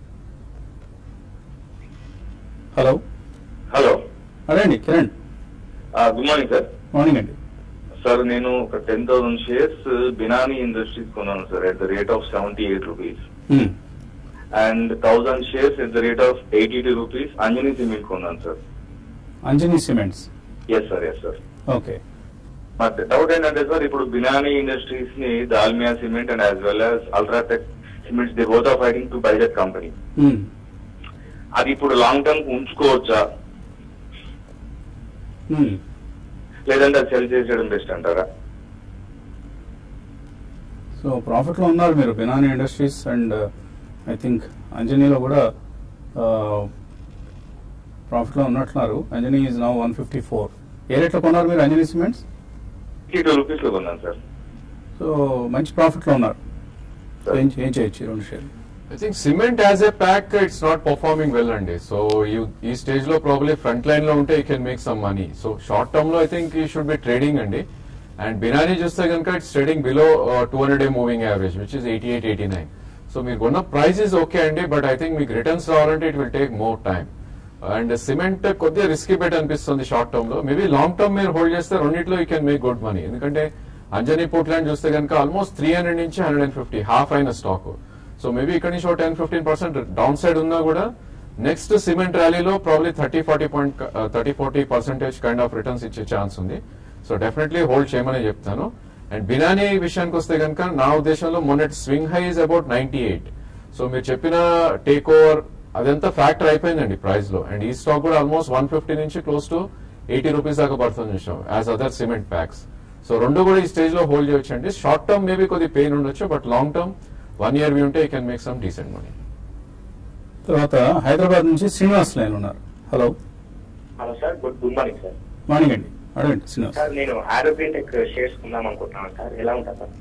A: హలో
F: హలో
A: అడండి Kiran
F: good morning sir
A: morning అండి
F: సార్ నేను ఒక ten thousand shares Binani Industries కొన్నాను sir at the rate of seventy eight rupees
A: hmm.
F: And thousand shares at the rate of eighty two rupees Anjani cement కొన్నాను sir
A: Anjani cements
F: yes sir yes sir
A: okay
F: మా డౌట్ ఏంటంటే సార్ ఇప్పుడు బినానీ ఇండస్ట్రీస్ ని Dalmia cement and as well as UltraTech cements the both of fighting to buy that company
A: hmm.
F: అది ఇప్పుడు లాంగ్ టర్మ్ ఉంచుకోవచ్చా
A: మ్మ్.
F: లేదంటే అది సెల్ చేసేయడం బెస్ట్ అంటారా
A: సో ప్రాఫిట్ లో ఉన్నారు మీరు Binani Industries and I think అంజనీలో కూడా ప్రాఫిట్ లో ఉన్నట్లున్నారు Anjani is now one fifty four a రేట్లో కొన్నారు మీరు Anjani cements
F: eighty two rupees లో కొన్నాను సార్
A: సో మంచి ప్రాఫిట్ లో ఉన్నారు సో ఏం చే- ఏం చేయొచ్చు ఈ రెండు షేర్లు
B: I think cement as a pack it's not performing well అండి సో ఈ స్టేజ్ లో ప్రాబ్లీ ఫ్రంట్ లైన్ లో ఉంటే you can make some money so short term లో I think you should be trading అండి అండ్ బినానీ చూస్తే కనుక it's trading below two hundred day moving average which is eighty eight eighty nine so మీరు కొన్న ప్రైస్ ఇస్ ఓకే అండి బట్ ఐ థింక్ మీకు రిటర్న్స్ రావాలంటే it will take more time and cement కొద్దిగా రిస్కీ బెట్ అనిపిస్తుంది షార్ట్ టర్మ్ లో మేబీ లాంగ్ టర్మ్ మీరు హోల్డ్ చేస్తే రెండింటిలో you can make good money ఎందుకంటే అంజనీ పోర్ట్లాండ్ చూస్తే కనుక ఆల్మోస్ట్ త్రీ హండ్రెడ్ నుంచి హండ్రెడ్ అండ్ ఫిఫ్టీ హాఫ్ అయిన స్టాక్ సో మేబీ ఇక్కడ నుంచి ten fifteen percent down side ఉన్నా కూడా నెక్స్ట్ సిమెంట్ ర్యాలీలో probably thirty forty point thirty forty percentage kind of returns ఇచ్చే ఛాన్స్ ఉంది సో డెఫినెట్లీ హోల్డ్ చేయమని చెప్తాను అండ్ బినానీ విషయానికి వస్తే కనుక నా ఉద్దేశంలో మొన్నటి swing high is about ninety eight so మీరు చెప్పిన టేక్ ఓవర్ అదంతా ఫ్యాక్టర్ అయిపోయిందండి ప్రైస్ లో అండ్ ఈ స్టాక్ కూడా ఆల్మోస్ట్ వన్ ఫిఫ్టీ నుంచి క్లోజ్ టు ఎయిటీ రూపీస్ దాకా పడుతుంది చూసాం as other cement packs so రెండు కూడా ఈ స్టేజ్ లో హోల్డ్ చేయొచ్చు అండి షార్ట్ టర్మ్ మేబీ కొద్ది పెయిన్ ఉండొచ్చు but long term one year view ఉంటే you can make some decent money
A: తర్వాత హైదరాబాద్ నుంచి శ్రీనివాస్ లైన్ ఉన్నారు hello
E: hello sir good good morning sir
A: morning అండి అడగండి శ్రీనివాస్
E: సార్ నేను ఆరోగ్య టెక్ షేర్స్ కొందాం అనుకుంటున్నాను సార్ ఎలా ఉంటుంది sir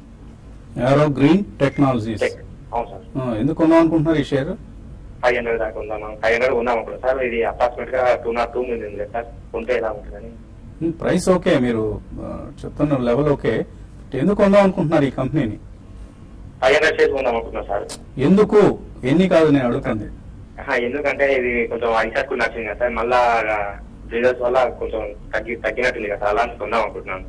A: Arrow Green Technologies
E: tech అవును సార్
A: ఆ, ఎందుకు కొందాం అనుకుంటున్నారు ఈ షేర్
E: ఫైవ్ హండ్రెడ్ దాకా ఉందాం ఫైవ్ హండ్రెడ్ ఉందాం అనుకుంటున్నాను సార్ ఇది అప్రాక్సిమేట్ గా టూ నాట్ టూ మీద ఉంది సార్ కొంటే ఎలా ఉంటుందని
A: ఉమ్, ప్రైస్ ఓకే మీరు ఆ, చెప్తున్న లెవెల్ ఓకే ఎందుకు కొందాం అనుకుంటున్నారు ఈ కంపెనీని
E: ఫైవ్ హండ్రెడ్ షేర్స్ ఉందాం అనుకుంటున్నాను సార్
A: ఎందుకు ఎన్ని కాదు నేను అడుగుతుంది
E: ఆహా, ఎందుకంటే ఇది కొంచెం ఐసాట్ కూడా నచ్చింది కదా సార్ మళ్ళా రిజల్ట్స్ వల్ల కొంచెం తగ్గి తగ్గినట్టుంది కదా సార్ అలాంటి కొందాం అనుకుంటున్నాను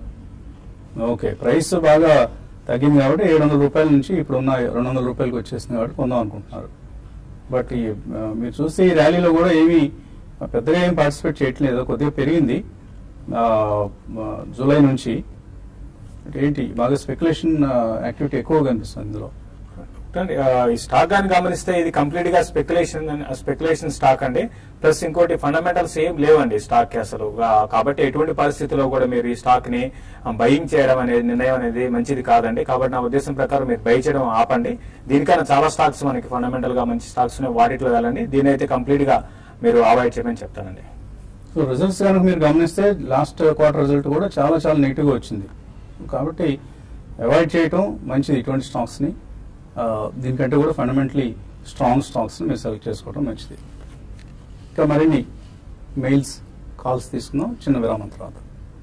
A: ఓకే ప్రైస్ బాగా తగ్గింది కాబట్టి ఏడు వందల రూపాయల నుంచి ఇప్పుడు ఉన్న రెండు వందల రూపాయలకి వచ్చేసింది కాబట్టి కొందాం అనుకుంటున్నారు బట్ ఈ ఆ, మీరు చూస్తే ఈ ర్యాలీలో కూడా ఏమీ పెద్దగా ఏం పార్టిసిపేట్ చేయట్లేదు కొద్దిగా పెరిగింది ఆ, ఆ, జూలై నుంచి అంటే ఏంటి బాగా స్పెక్యులేషన్ యాక్టివిటీ ఎక్కువగా కనిపిస్తుంది ఇందులో
C: చూడండి, ఆ, ఈ స్టాక్ గాని గమనిస్తే ఇది కంప్లీట్ గా స్పెక్యులేషన్ స్పెక్యులేషన్ స్టాక్ అండి ప్లస్ ఇంకోటి ఫండమెంటల్స్ ఏం లేవండి స్టాక్ కి అసలు గా- కాబట్టి ఎటువంటి పరిస్థితుల్లో కూడా మీరు ఈ స్టాక్ ని బయింగ్ చేయడం అనేది నిర్ణయం అనేది మంచిది కాదండి కాబట్టి నా ఉద్దేశం ప్రకారం మీరు బై చేయడం ఆపండి దీనికన్నా చాలా స్టాక్స్ మనకి ఫండమెంటల్ గా మంచి స్టాక్స్ ఉన్నాయి వాటిలో వెళ్ళండి దీని అయితే కంప్లీట్ గా మీరు అవాయిడ్ చేయమని చెప్తానండి
A: సో రిజల్ట్స్ కనుక మీరు గమనిస్తే లాస్ట్ క్వార్టర్ రిజల్ట్ కూడా చాలా చాలా నెగిటివ్గా వచ్చింది కాబట్టి అవాయిడ్ చేయటం మంచిది ఇటువంటి స్టాక్స్ని ఆ, దీనికంటే కూడా ఫండమెంటలీ స్ట్రాంగ్ స్టాక్స్ని మీరు సెలెక్ట్ చేసుకోవడం మంచిది ఇంకా మరిన్ని మెయిల్స్ కాల్స్ తీసుకుందాం చిన్న విరామం తర్వాత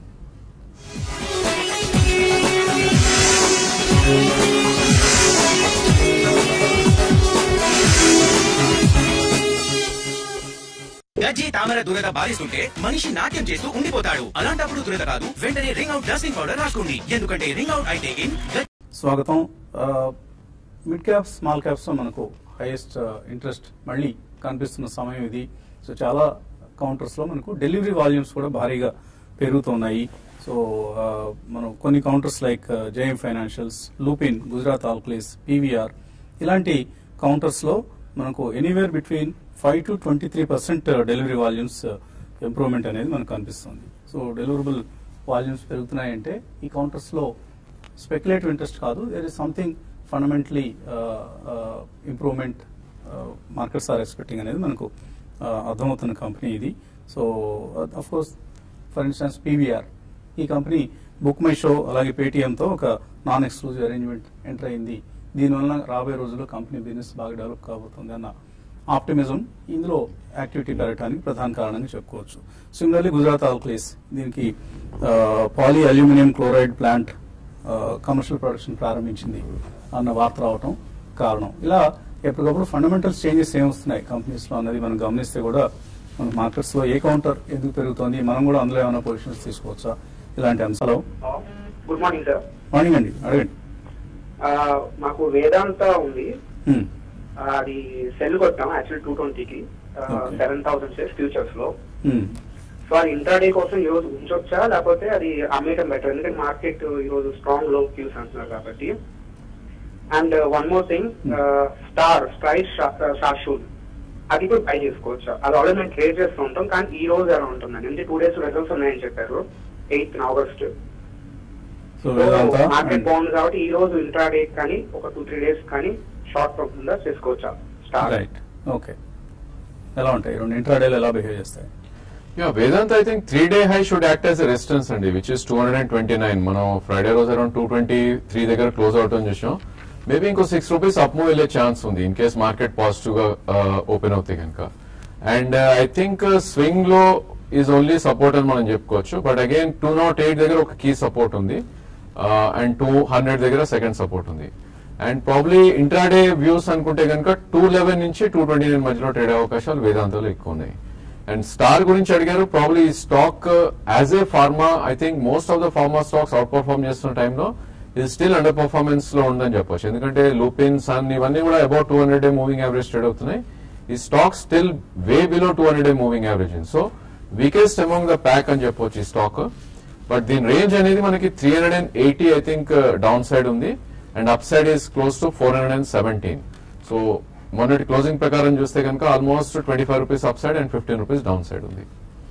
G: గజ్జి తామర దురద బాధిస్తుంటే మనిషి నాట్యం చేస్తూ ఉండిపోతాడు అలాంటప్పుడు దురద కాదు వెంటనే రింగ్ అవుట్ డ్రెస్సింగ్ పౌడర్ రాసుకోండి ఎందుకంటే రింగ్ అవుట్ అయితే ఇన్
A: స్వాగతం మిడ్ క్యాప్స్ స్మాల్ క్యాప్స్ లో మనకు హైయెస్ట్ ఇంట్రెస్ట్ మళ్ళీ కనిపిస్తున్న సమయం ఇది సో చాలా కౌంటర్స్ లో మనకు డెలివరీ వాల్యూమ్స్ కూడా భారీగా పెరుగుతున్నాయి సో ఆ, మనం కొన్ని counters like JM Financials Lupin Gujarat alkalies PVR ఇలాంటి కౌంటర్స్ లో మనకు anywhere between five to twenty three percent delivery volumes improvement అనేది మనకు కనిపిస్తుంది సో డెలివరబుల్ వాల్యూమ్స్ పెరుగుతున్నాయంటే ఈ కౌంటర్స్ లో స్పెక్యులేటివ్ ఇంట్రెస్ట్ కాదు there is something fundamentally improvement markets are expecting అనేది మనకు uh, అర్థమవుతున్న కంపెనీ ఇది so of course for instance PVR ఈ కంపెనీ బుక్ మై షో అలాగే పేటిఎంతో ఒక నాన్ ఎక్స్క్లూజివ్ అరేంజ్మెంట్ ఎంటర్ అయింది దీనివల్ల రాబోయే రోజుల్లో కంపెనీ బిజినెస్ బాగా డెవలప్ కాబోతుంది అన్న ఆప్టిమిజం ఇందులో యాక్టివిటీ పెరగడానికి ప్రధాన కారణంగా చెప్పుకోవచ్చు సిమిలర్లీ గుజరాత్ ఆల్క్లీస్ దీనికి poly aluminium chloride plant commercial production ప్రారంభించింది అన్న వార్త రావటం కారణం ఇలా ఎప్పటికప్పుడు ఫండమెంటల్స్ చేంజెస్ ఏమొస్తున్నాయి కంపెనీస్ లో అన్నది మనం గమనిస్తే కూడా మన మార్కెట్స్ లో ఏ కౌంటర్ ఎందుకు పెరుగుతోంది మనం కూడా అందులో ఏమైనా పొజిషన్స్ తీసుకోవచ్చా ఇలాంటి అంశాలు
H: గుడ్ మార్నింగ్ సార్
A: మార్నింగ్ అండి అడగండి
H: ఆ, మాకు వేదాంత ఉంది
A: Hmm.
H: ఆ, అది సెల్ కొట్టాం యాక్చువల్ టూ ట్వంటీకి
A: Okay.
H: Seven thousand shares futures లో
A: Hmm.
H: సో అది ఇంట్రాడే కోసం ఈ రోజు ఉంచొచ్చా లేకపోతే అది అమ్మేయటం బెటర్ ఎందుకంటే మార్కెట్ ఈ రోజు స్ట్రాంగ్ లో క్యూస్ అంటున్నారు కాబట్టి and one more thing star Strides Shasun అది కూడా బై చేసుకోవచ్చు అది ఆల్రెడీ మేము ట్రేడ్ చేస్తూ ఉంటాం కానీ ఈ రోజు ఎలా ఉంటుందండి అంటే టూ డేస్ రిజల్ట్స్ ఉన్నాయని చెప్పారు eighth August
A: so Vedanta
H: market బాగుంది కాబట్టి ఈ రోజు ఇంట్రాడే కానీ ఒక టూ త్రీ డేస్ కానీ షార్ట్ టర్మ్ కింద చేసుకోవచ్చా స్టార్
A: రైట్ ఓకే ఎలా ఉంటాయి రెండు ఇంట్రాడేలు ఎలా బిహేవ్ చేస్తాయి
B: yeah Vedanta I think three day high should act as resistance అండి which is two hundred and twenty nine మనం ఫ్రైడే రోజు అరౌండ్ టూ ట్వంటీ త్రీ దగ్గర క్లోజ్ అవటం చూసాం మేబీ ఇంకో సిక్స్ రూపీస్ అప్ మూవ్ వెళ్ళే ఛాన్స్ ఉంది ఇన్ కేస్ మార్కెట్ పాజిటివ్ గా ఓపెన్ అవుతాయి కనుక అండ్ ఐ థింక్ స్వింగ్ లో ఈజ్ ఓన్లీ సపోర్ట్ అని మనం చెప్పుకోవచ్చు but again two naught eight దగ్గర ఒక కీ సపోర్ట్ ఉంది అండ్ టూ హండ్రెడ్ దగ్గర సెకండ్ సపోర్ట్ ఉంది అండ్ ప్రాబ్లీ ఇంట్రాడే వ్యూస్ అనుకుంటే కనుక టూ లెవెన్ నుంచి టూ ట్వంటీ నైన్ మధ్యలో ట్రేడ్ అవకాశాలు వేదాంతంలో ఎక్కువ ఉన్నాయి అండ్ స్టార్ గురించి అడిగారు ప్రాబ్లీ ఈ stock as a pharma I think most of the pharma stocks out perform చేస్తున్న టైంలో ఇది స్టిల్ అండర్ పర్ఫార్మెన్స్ లో ఉందని చెప్పొచ్చు ఎందుకంటే లూపిన్ సన్ ఇవన్నీ కూడా about two hundred day moving average trade అవుతున్నాయి ఈ stock still way below two hundred day moving average so weakest among the pack అని చెప్పొచ్చు ఈ స్టాక్ బట్ దీని రేంజ్ అనేది మనకి three hundred and eighty I think down side ఉంది and up side is close to four hundred and seventeen so మొన్నటి క్లోజింగ్ ప్రకారం చూస్తే కనుక almost twenty five rupees up side and fifteen rupees down side ఉంది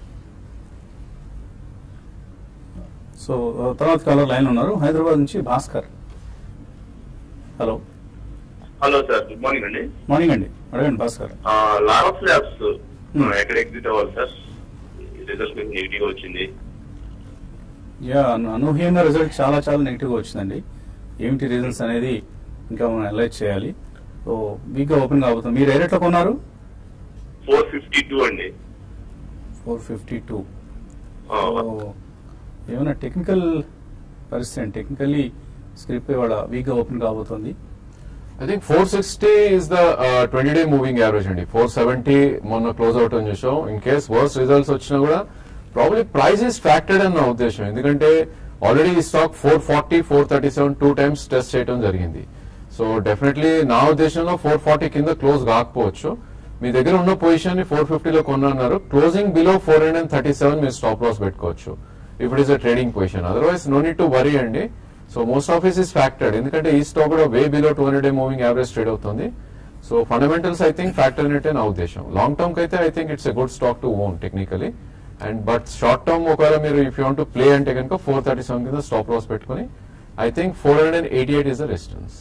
A: సో ఆ, తర్వాత కాలర్ లైన్ ఉన్నారు హైదరాబాద్ నుంచి Bhaskar hello
F: hello sir good morning అండి
A: మార్నింగ్ అండి అడగండి భాస్కర్
F: లారఫ్ ల్యాబ్స్
A: Hmm.
F: ఎక్కడ ఎగ్జిట్ అవ్వాలి సార్ రిజల్ట్ కొంచెం నెగిటివ్ వచ్చింది
A: యా అను- అనూహ్యంగా రిజల్ట్ చాలా చాలా నెగిటివ్గా వచ్చిందండి ఏమిటి రీజన్స్ అనేది ఇంకా మనం అనలైజ్ చేయాలి సో వీక్గా ఓపెన్ కాబోతుంది మీరు ఏ రేట్లో కొన్నారు
F: ఫోర్ ఫిఫ్టీ టూ అండి
A: ఫోర్ ఫిఫ్టీ టూ
F: ఆ,
A: ఏమైనా టెక్నికల్ పరిస్థితి టెక్నికల్లీ స్క్రిప్ట్ ఇవాళ వీక్గా ఓపెన్ కాబోతుంది
B: I think four sixty is the twenty day moving average అండి ఫోర్ సెవెంటీ మొన్న క్లోజ్ అవుట్ అని చూసాం ఇన్ కేస్ వర్స్ రిజల్ట్స్ వచ్చినా కూడా ప్రాబ్లీ ప్రైస్ ఇస్ ఫ్యాక్టెడ్ అని నా ఉద్దేశం ఎందుకంటే ఆల్రెడీ ఈ stock four forty four thirty seven two times test చేయడం జరిగింది సో డెఫినెట్లీ నా ఉద్దేశంలో ఫోర్ ఫార్టీ కింద క్లోజ్ కాకపోవచ్చు మీ దగ్గర ఉన్న పొజిషన్ ని ఫోర్ ఫిఫ్టీలో కొన్నారు closing below four hundred and thirty seven మీరు స్టాప్ లాస్ పెట్టుకోవచ్చు if it is a trading position otherwise no need to worry అండి so most of is is factored ఎందుకంటే ఈ స్టాక్ కూడా way below two hundred moving average trade అవుతుంది so fundamentals I think factor అనేటే నా ఉద్దేశం లాంగ్ టర్మ్ కి అయితే I think it's a good stock to own technically and but short term ఒకవేళ మీరు if you want to play అంటే కనుక ఫోర్ థర్టీ సెవెన్ కింద స్టాప్ లాస్ పెట్టుకుని I think four hundred and eighty eight is the resistance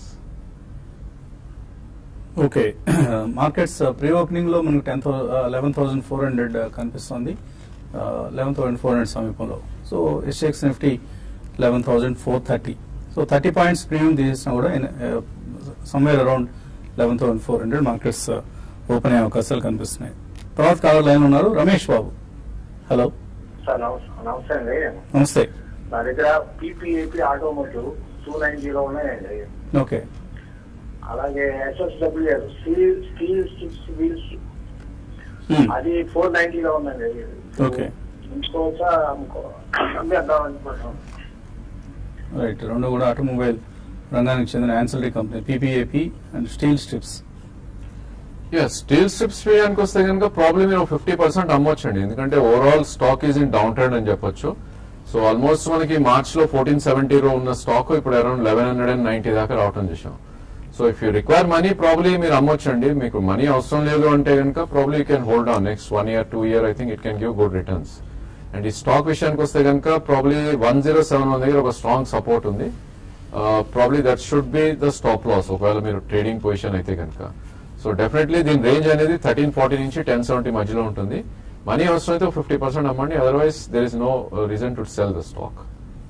A: okay markets pre opening లో మనకు ten eleven thousand four hundred కనిపిస్తుంది లెవెన్ థౌసండ్ ఫోర్ హండ్రెడ్ సమీపంలో so SX Nifty eleven thousand four thirty so thirty points premium తీసినా కూడా somewhere around eleven thousand four hundred markets open అయ్యే అవకాశాలు కనిపిస్తున్నాయి తర్వాత కాలర్ లైన్ ఉన్నారు రమేష్ బాబు హలో
I: సార్ నమస్తే నమస్తే అండి
A: నమస్తే
I: నా దగ్గర PPAP automotive two nine zero ఉన్నాయండి
A: ఓకే
I: అలాగే SSWS steel steel sticks wheels
A: Hmm.
I: అది ఫోర్ నైన్టీలో ఉందండి
A: ఓకే
I: ఉంచుకోవచ్చా అమ్ముకో అమ్మేద్దాం అనుకుంటున్నాం
A: రైట్ రెండు కూడా ఆటోమొబైల్ రంగానికి చెందిన ancillary company PPAP and steel strips
B: steel strips విషయానికి వస్తే కనుక ప్రాబ్లమ్ మీరు ఫిఫ్టీ పర్సెంట్ అమ్మొచ్చండి ఎందుకంటే overall stock is in down trend అని చెప్పొచ్చు సో ఆల్మోస్ట్ మనకి మార్చ్ లో ఫోర్టీన్ సెవెంటీలో ఉన్న స్టాక్ ఇప్పుడు around eleven hundred and ninety దాకా రావటం చూసాం so if you require money probably మీరు అమ్మొచ్చండి మీకు మనీ అవసరం లేదు అంటే కనుక probably you can hold on next one year two year I think it can give good returns and ఈ స్టాక్ విషయానికి వస్తే కనుక probably one zero seven one దగ్గర ఒక స్ట్రాంగ్ సపోర్ట్ ఉంది probably that should be the stop loss ఒకవేళ మీరు ట్రేడింగ్ పొజిషన్ అయితే కనుక సో డెఫినెట్లీ దీని రేంజ్ అనేది థర్టీన్ ఫార్టీ నుంచి టెన్ సెవెంటీ మధ్యలో ఉంటుంది మనీ అవసరం అయితే ఫిఫ్టీ పర్సెంట్ అమ్మండి otherwise there is no reason to sell the stock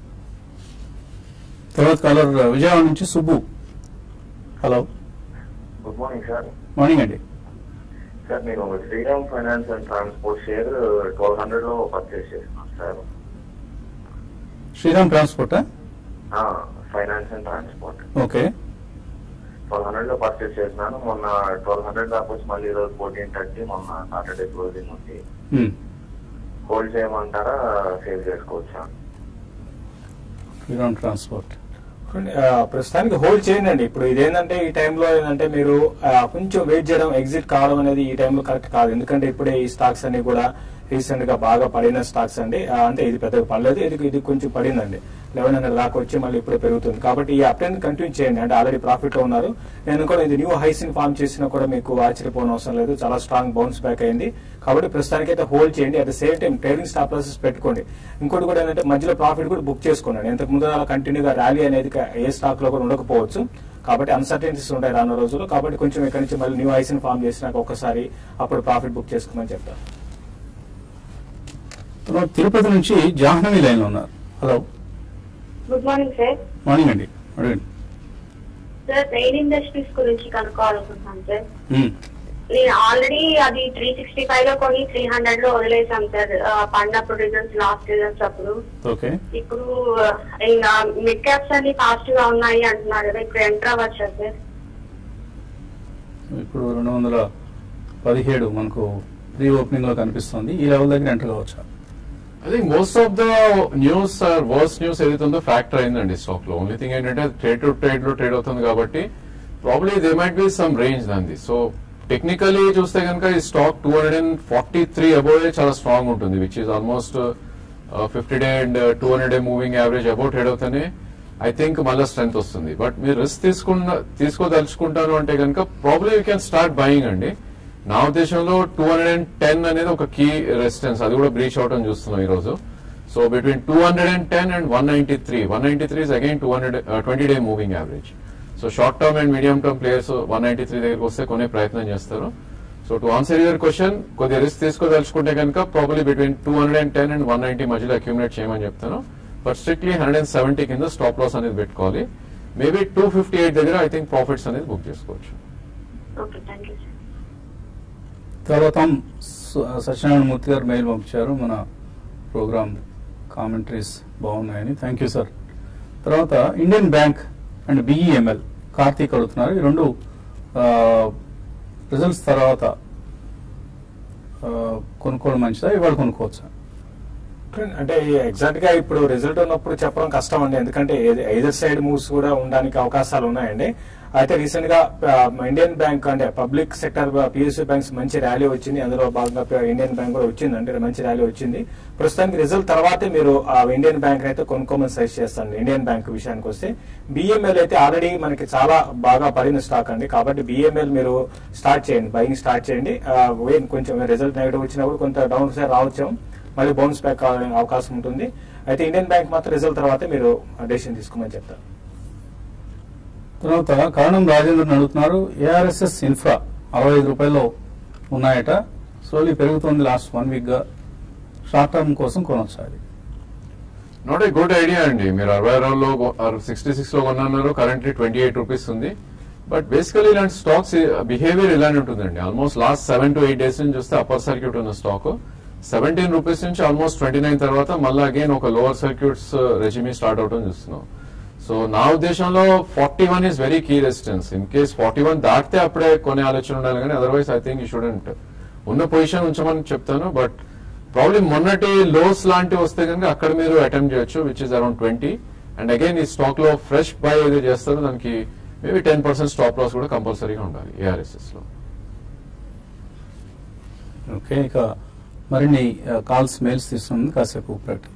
A: తర్వాత కాలర్ విజయవాడ నుంచి Subbu hello
F: good morning sir
A: morning అండి
F: సార్ నేను Shriram finance and transport share twelve hundred లో పర్చేస్ చేస్తున్నాను సార్
A: శ్రీరామ్ ట్రాన్స్పోర్టా
F: finance and transport
A: okay
F: twelve hundred లో పర్చేస్ చేసినాను మొన్న ట్వెల్వ్ హండ్రెడ్ దాకా వచ్చి మళ్ళీ ఈరోజు ఫోర్టీన్ థర్టీ మొన్న సాటర్డే క్లోజింగ్ ఉంది
A: Hmm.
F: హోల్డ్ చేయమంటారా సేవ్ చేసుకోవచ్చా
A: శ్రీరామ్ ట్రాన్స్పోర్ట్
C: ఆ, ప్రస్తుతానికి హోల్డ్ చేయండి అండి ఇప్పుడు ఇదేంటంటే ఈ టైంలో ఏంటంటే మీరు ఆ, కొంచెం వెయిట్ చేయడం ఎగ్జిట్ కావడం అనేది ఈ టైంలో కరెక్ట్ కాదు ఎందుకంటే ఇప్పుడే ఈ స్టాక్స్ అన్ని కూడా రీసెంట్ గా బాగా పడిన స్టాక్స్ అండి ఆ, అంటే ఇది పెద్దగా పడలేదు ఇది ఇది కొంచెం పడిందండి లెవెన్ హండ్రెడ్ దాకా వచ్చి మళ్ళీ ఇప్పుడే పెరుగుతుంది కాబట్టి ఈ అప్ కంటిన్యూ చేయండి అంటే ఆల్రెడీ ప్రాఫిట్ లో ఉన్నారు నేను కూడా ఇది న్యూ హైస్ ని ఫామ్ చేసినా కూడా మీకు ఆశ్చర్యపోవడం అవసరం లేదు చాలా స్ట్రాంగ్ బౌన్స్ బ్యాక్ అయింది కాబట్టి ప్రస్తుతానికి అయితే హోల్డ్ చేయండి at the same time trading stop losses పెట్టుకోండి ఇంకోటి కూడా ఏంటంటే మధ్యలో ప్రాఫిట్ కూడా బుక్ చేసుకోండి ఇంతకు ముందు అలా కంటిన్యూగా ర్యాలీ అనేది క- ఏ స్టాక్ లో కూడా ఉండకపోవచ్చు కాబట్టి అన్సర్టెనిటీస్ ఉంటాయి రానున్న రోజుల్లో కాబట్టి కొంచెం ఇక్కడ నుంచి మళ్ళీ న్యూ హైస్ ని ఫామ్ చేసినాక ఒకసారి అప్పుడు ప్రాఫిట్ బుక్ చేసుకోమని చెప్తాను
A: తర్వాత తిరుపతి నుంచి జాహ్నవి లైన్ లో ఉన్నారు hello
J: good morning sir
A: morning అండి అడగండి
J: సార్ రెయిన్ ఇండస్ట్రీస్ గురించి కనుక్కోవాలనుకుంటున్నాను సార్
A: మ్మ్.
J: నేను ఆల్రెడీ అది త్రీ సిక్స్టీ ఫైవ్ లో కొని త్రీ హండ్రెడ్ లో వదిలేసాం సార్ ఆ, పడినప్పుడు రిజల్ట్స్ లాస్ట్ రిజల్ట్స్ అప్పుడు
A: ఓకే
J: ఇప్పుడు ఆ, ఇంకా మిడ్ క్యాప్స్ అన్ని ఫాస్ట్ గా ఉన్నాయి అంటున్నారు కదా ఇప్పుడు ఎంటర్ అవ్వచ్చా సార్
A: ఇప్పుడు రెండు వందల పదిహేడు మనకు ప్రీ ఓపెనింగ్ లో కనిపిస్తుంది ఈ లెవెల్ దగ్గర ఎంటర్ కావచ్చా
B: I think most of the news are worse news ఏదైతే ఉందో ఫ్యాక్టర్ అయిందండి స్టాక్ లో ఓన్లీ థింగ్ ఏంటంటే ట్రేడ్ టు ట్రేడ్ లో ట్రేడ్ అవుతుంది కాబట్టి probably they might be some range దాన్ని సో టెక్నికలీ చూస్తే కనుక ఈ stock two hundred and forty three above చాలా స్ట్రాంగ్ ఉంటుంది which is almost fifty day and two hundred day moving average above trade అవుతానే ఐ థింక్ మళ్ళీ స్ట్రెంత్ వస్తుంది బట్ మీరు రిస్క్ తీసుకున్న తీసుకోదలుచుకుంటాను అంటే కనుక probably you can start buying అండి నా ఉద్దేశంలో టూ హండ్రెడ్ అండ్ టెన్ అనేది ఒక కీ రెసిస్టెన్స్ అది కూడా బ్రీచ్ అవటం చూస్తున్నాం ఈ రోజు so between two hundred and ten and one ninety three one ninety three is again two hundred twenty day moving average so short term and medium term players one ninety three దగ్గరకు వస్తే కొనే ప్రయత్నం చేస్తారు so to answer your question కొద్దిగా రిస్క్ తీసుకోదలుచుకుంటే కనుక probably between two hundred and ten and one ninety మధ్యలో అక్యూమిలేట్ చేయమని చెప్తాను but strictly hundred and seventy కింద స్టాప్ లాస్ అనేది పెట్టుకోవాలి మేబీ టూ ఫిఫ్టీ ఎయిట్ దగ్గర ఐ థింక్ ప్రాఫిట్స్ అనేది బుక్ చేసుకోవచ్చు
J: ఓకే థ్యాంక్ యూ సార్
A: తర్వాత స- సత్యనారాయణ మూర్తి గారు మెయిల్ పంపించారు మన ప్రోగ్రామ్ కామెంటరీస్ బాగున్నాయని థ్యాంక్ యూ సార్ తర్వాత Indian bank and BEML Karthik అడుగుతున్నారు ఈ రెండు రిజల్ట్స్ తర్వాత ఆ, కొనుక్కోవడం మంచిదా ఇవాళ కొనుక్కోవచ్చా
C: అంటే ఎగ్జాక్ట్ గా ఇప్పుడు రిజల్ట్ ఉన్నప్పుడు చెప్పడం కష్టం అండి ఎందుకంటే ఐదర్ సైడ్ మూవ్స్ కూడా ఉండడానికి అవకాశాలు ఉన్నాయండి అయితే రీసెంట్ గా ఆ, ఇండియన్ బ్యాంక్ అంటే పబ్లిక్ సెక్టర్ పిఎస్యూ బ్యాంక్స్ మంచి ర్యాలీ వచ్చింది అందులో భాగంగా ప- ఇండియన్ బ్యాంక్ కూడా వచ్చింది అంటే మంచి ర్యాలీ వచ్చింది ప్రస్తుతానికి రిజల్ట్ తర్వాతే మీరు ఆ ఇండియన్ బ్యాంక్ అయితే కొనుక్కోమని సజెస్ట్ చేస్తాను ఇండియన్ బ్యాంక్ విషయానికి వస్తే బిఎంఎల్ అయితే ఆల్రెడీ మనకి చాలా బాగా పడిన స్టాక్ అండి కాబట్టి బిఎంఎల్ మీరు స్టార్ట్ చేయండి బయింగ్ స్టార్ట్ చేయండి ఆ, వెయిట్ కొంచెం రిజల్ట్ నెగిటివ్ వచ్చినప్పుడు కొంత డౌన్ సైడ్ రావచ్చు మళ్ళీ బౌన్స్ బ్యాక్ అవ్వడానికి అవకాశం ఉంటుంది అయితే ఇండియన్ బ్యాంక్ మాత్రం రిజల్ట్ తర్వాతే మీరు డెసిషన్ తీసుకోమని చెప్తారు
A: తర్వాత కారణం రాజేంద్రన్ అడుగుతున్నారు ఏఆర్ఎస్ఎస్ ఇన్ఫ్రా అరవై ఐదు రూపాయలు ఉన్నాయట స్లోలీ పెరుగుతుంది లాస్ట్ వన్ వీక్ గా షార్ట్ టర్మ్ కోసం కొనొచ్చా అది
B: నాట్ ఏ గుడ్ ఐడియా అండి మీరు అరవై ఆరులో సిక్స్టీ సిక్స్ లో కొన్నారు కరెంట్లీ ట్వంటీ ఎయిట్ రూపీస్ ఉంది బట్ బేసికలీ ఇలాంటి స్టాక్స్ బిహేవియర్ ఇలానే ఉంటుందండి almost last seven to eight days నుంచి చూస్తే అప్పర్ సర్క్యూట్ ఉన్న స్టాక్ సెవెంటీన్ రూపీస్ నుంచి ఆల్మోస్ట్ ట్వంటీ నైన్ తర్వాత మళ్ళీ అగైన్ ఒక లోవర్ సర్క్యూట్స్ రెజిమీ స్టార్ట్ అవడం చూస్తున్నాం సో నా ఉద్దేశంలో forty one is very key resistance in case forty one దాటితే అప్పుడే కొనే ఆలోచన ఉండాలి కానీ otherwise I think you shouldn't ఉన్న పొజిషన్ ఉంచమని చెప్తాను బట్ ప్రాబ్లమ్ మొన్నటి లోస్ లాంటివి వస్తే కనుక అక్కడ మీరు అటెంప్ట్ చేయొచ్చు which is around twenty and again ఈ స్టాక్ లో ఫ్రెష్ బై ఏదో చేస్తారో దానికి maybe ten percent stop loss కూడా కంపల్సరీగా ఉండాలి ఏఆర్ఎస్ఎస్ లో
A: ఓకే ఇక మరిన్ని కాల్స్ మెయిల్స్ తీసుకున్నాం కాసేపు ప్రకటన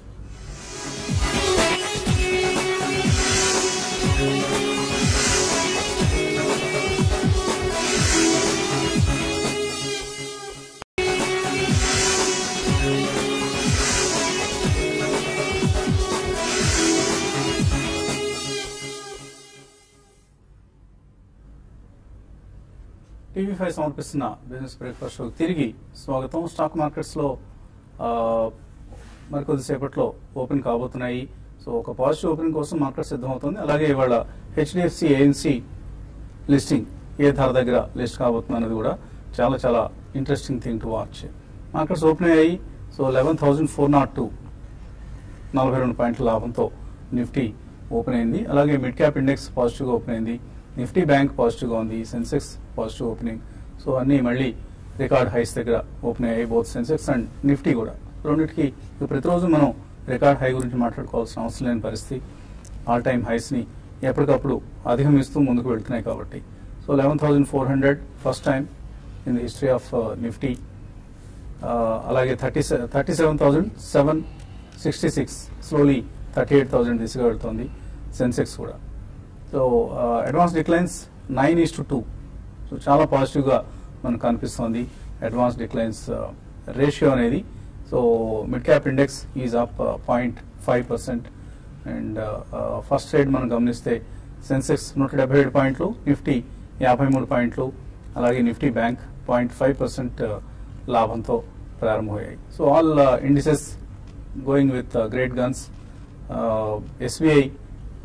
A: టీవీ ఫైవ్ సమర్పిస్తున్న బిజినెస్ బ్రేక్ఫాస్ట్ షోకి తిరిగి స్వాగతం స్టాక్ మార్కెట్స్ లో ఆ, మరికొద్దిసేపట్లో ఓపెన్ కాబోతున్నాయి సో ఒక పాజిటివ్ ఓపెనింగ్ కోసం మార్కెట్ సిద్ధమవుతుంది అలాగే ఇవాళ హెచ్డిఎఫ్సి ఏఎన్సి లిస్టింగ్ ఏ ధర దగ్గర లిస్ట్ కాబోతుంది అనేది కూడా చాలా చాలా interesting thing to watch markets open అయ్యాయి so eleven thousand four not two నలభై రెండు పాయింట్ల లాభంతో నిఫ్టీ ఓపెన్ అయింది అలాగే మిడ్ క్యాప్ ఇండెక్స్ పాజిటివ్ గా ఓపెన్ అయింది నిఫ్టీ బ్యాంక్ పాజిటివ్ గా ఉంది సెన్సెక్స్ పాజిటివ్ ఓపెనింగ్ సో అన్ని మళ్ళీ రికార్డ్ హైస్ దగ్గర ఓపెన్ అయ్యాయి బోత్ సెన్సెక్స్ అండ్ నిఫ్టీ కూడా రెండింటికి ఇక ప్రతిరోజు మనం రికార్డ్ హై గురించి మాట్లాడుకోవాల్సిన అవసరం లేని పరిస్థితి ఆల్ టైమ్ హైస్ ని ఎప్పటికప్పుడు అధిగమిస్తూ ముందుకు వెళ్తున్నాయి కాబట్టి so eleven thousand four hundred first time in the history of Nifty అలాగే thirty thirty seven thousand seven sixty six slowly thirty eight thousand దిశగా వెళ్తుంది సెన్సెక్స్ కూడా so advance declines nine is to two so చాలా పాజిటివ్గా మనకు కనిపిస్తోంది అడ్వాన్స్ డిక్లైన్స్ రేషియో అనేది so mid cap index is up point five percent and first side మనం గమనిస్తే సెన్సెక్స్ నూట డెబ్బై ఏడు పాయింట్లు నిఫ్టీ యాభై మూడు పాయింట్లు అలాగే Nifty bank point five percent లాభంతో ప్రారంభమయ్యాయి so all indices going with great guns SBI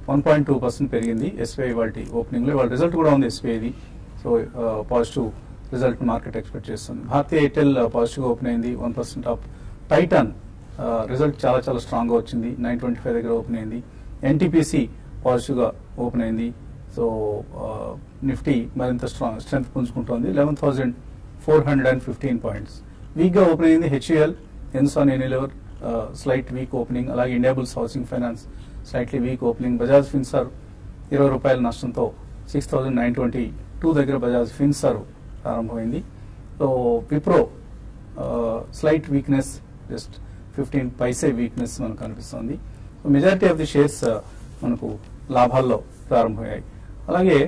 A: one point two percent పెరిగింది ఎస్బీఐ వాళ్ళ ఓపెనింగ్లో వాళ్ళ రిజల్ట్ కూడా ఉంది ఎస్బీఐది so positive result market expect చేస్తుంది భారతీయ ఎయిర్టెల్ పాజిటివ్గా ఓపెన్ అయింది one percent off Titan result చాలా చాలా స్ట్రాంగ్గా వచ్చింది నైన్ ట్వంటీ ఫైవ్ దగ్గర ఓపెన్ అయింది ఎన్టీపీసీ పాజిటివ్గా ఓపెన్ అయింది సో నిఫ్టీ మరింత స్ట్రాంగ్ స్ట్రెంత్ పుంజుకుంటోంది eleven thousand four hundred and fifteen points వీక్గా ఓపెన్ అయింది హెచ్యుఎల్ ఎన్సాన్ ఎనిలెవర్ స్లైట్ వీక్ ఓపెనింగ్ అలాగే Indiabulls housing finance slightly weak opening Bajaj finserv ఇరవై రూపాయల నష్టంతో six thousand nine twenty two దగ్గర బజాజ్ ఫిన్సర్ ప్రారంభమైంది so Wipro slight weakness just fifteen paise weakness మనకు కనిపిస్తుంది so majority of the shares మనకు లాభాల్లో ప్రారంభమయ్యాయి అలాగే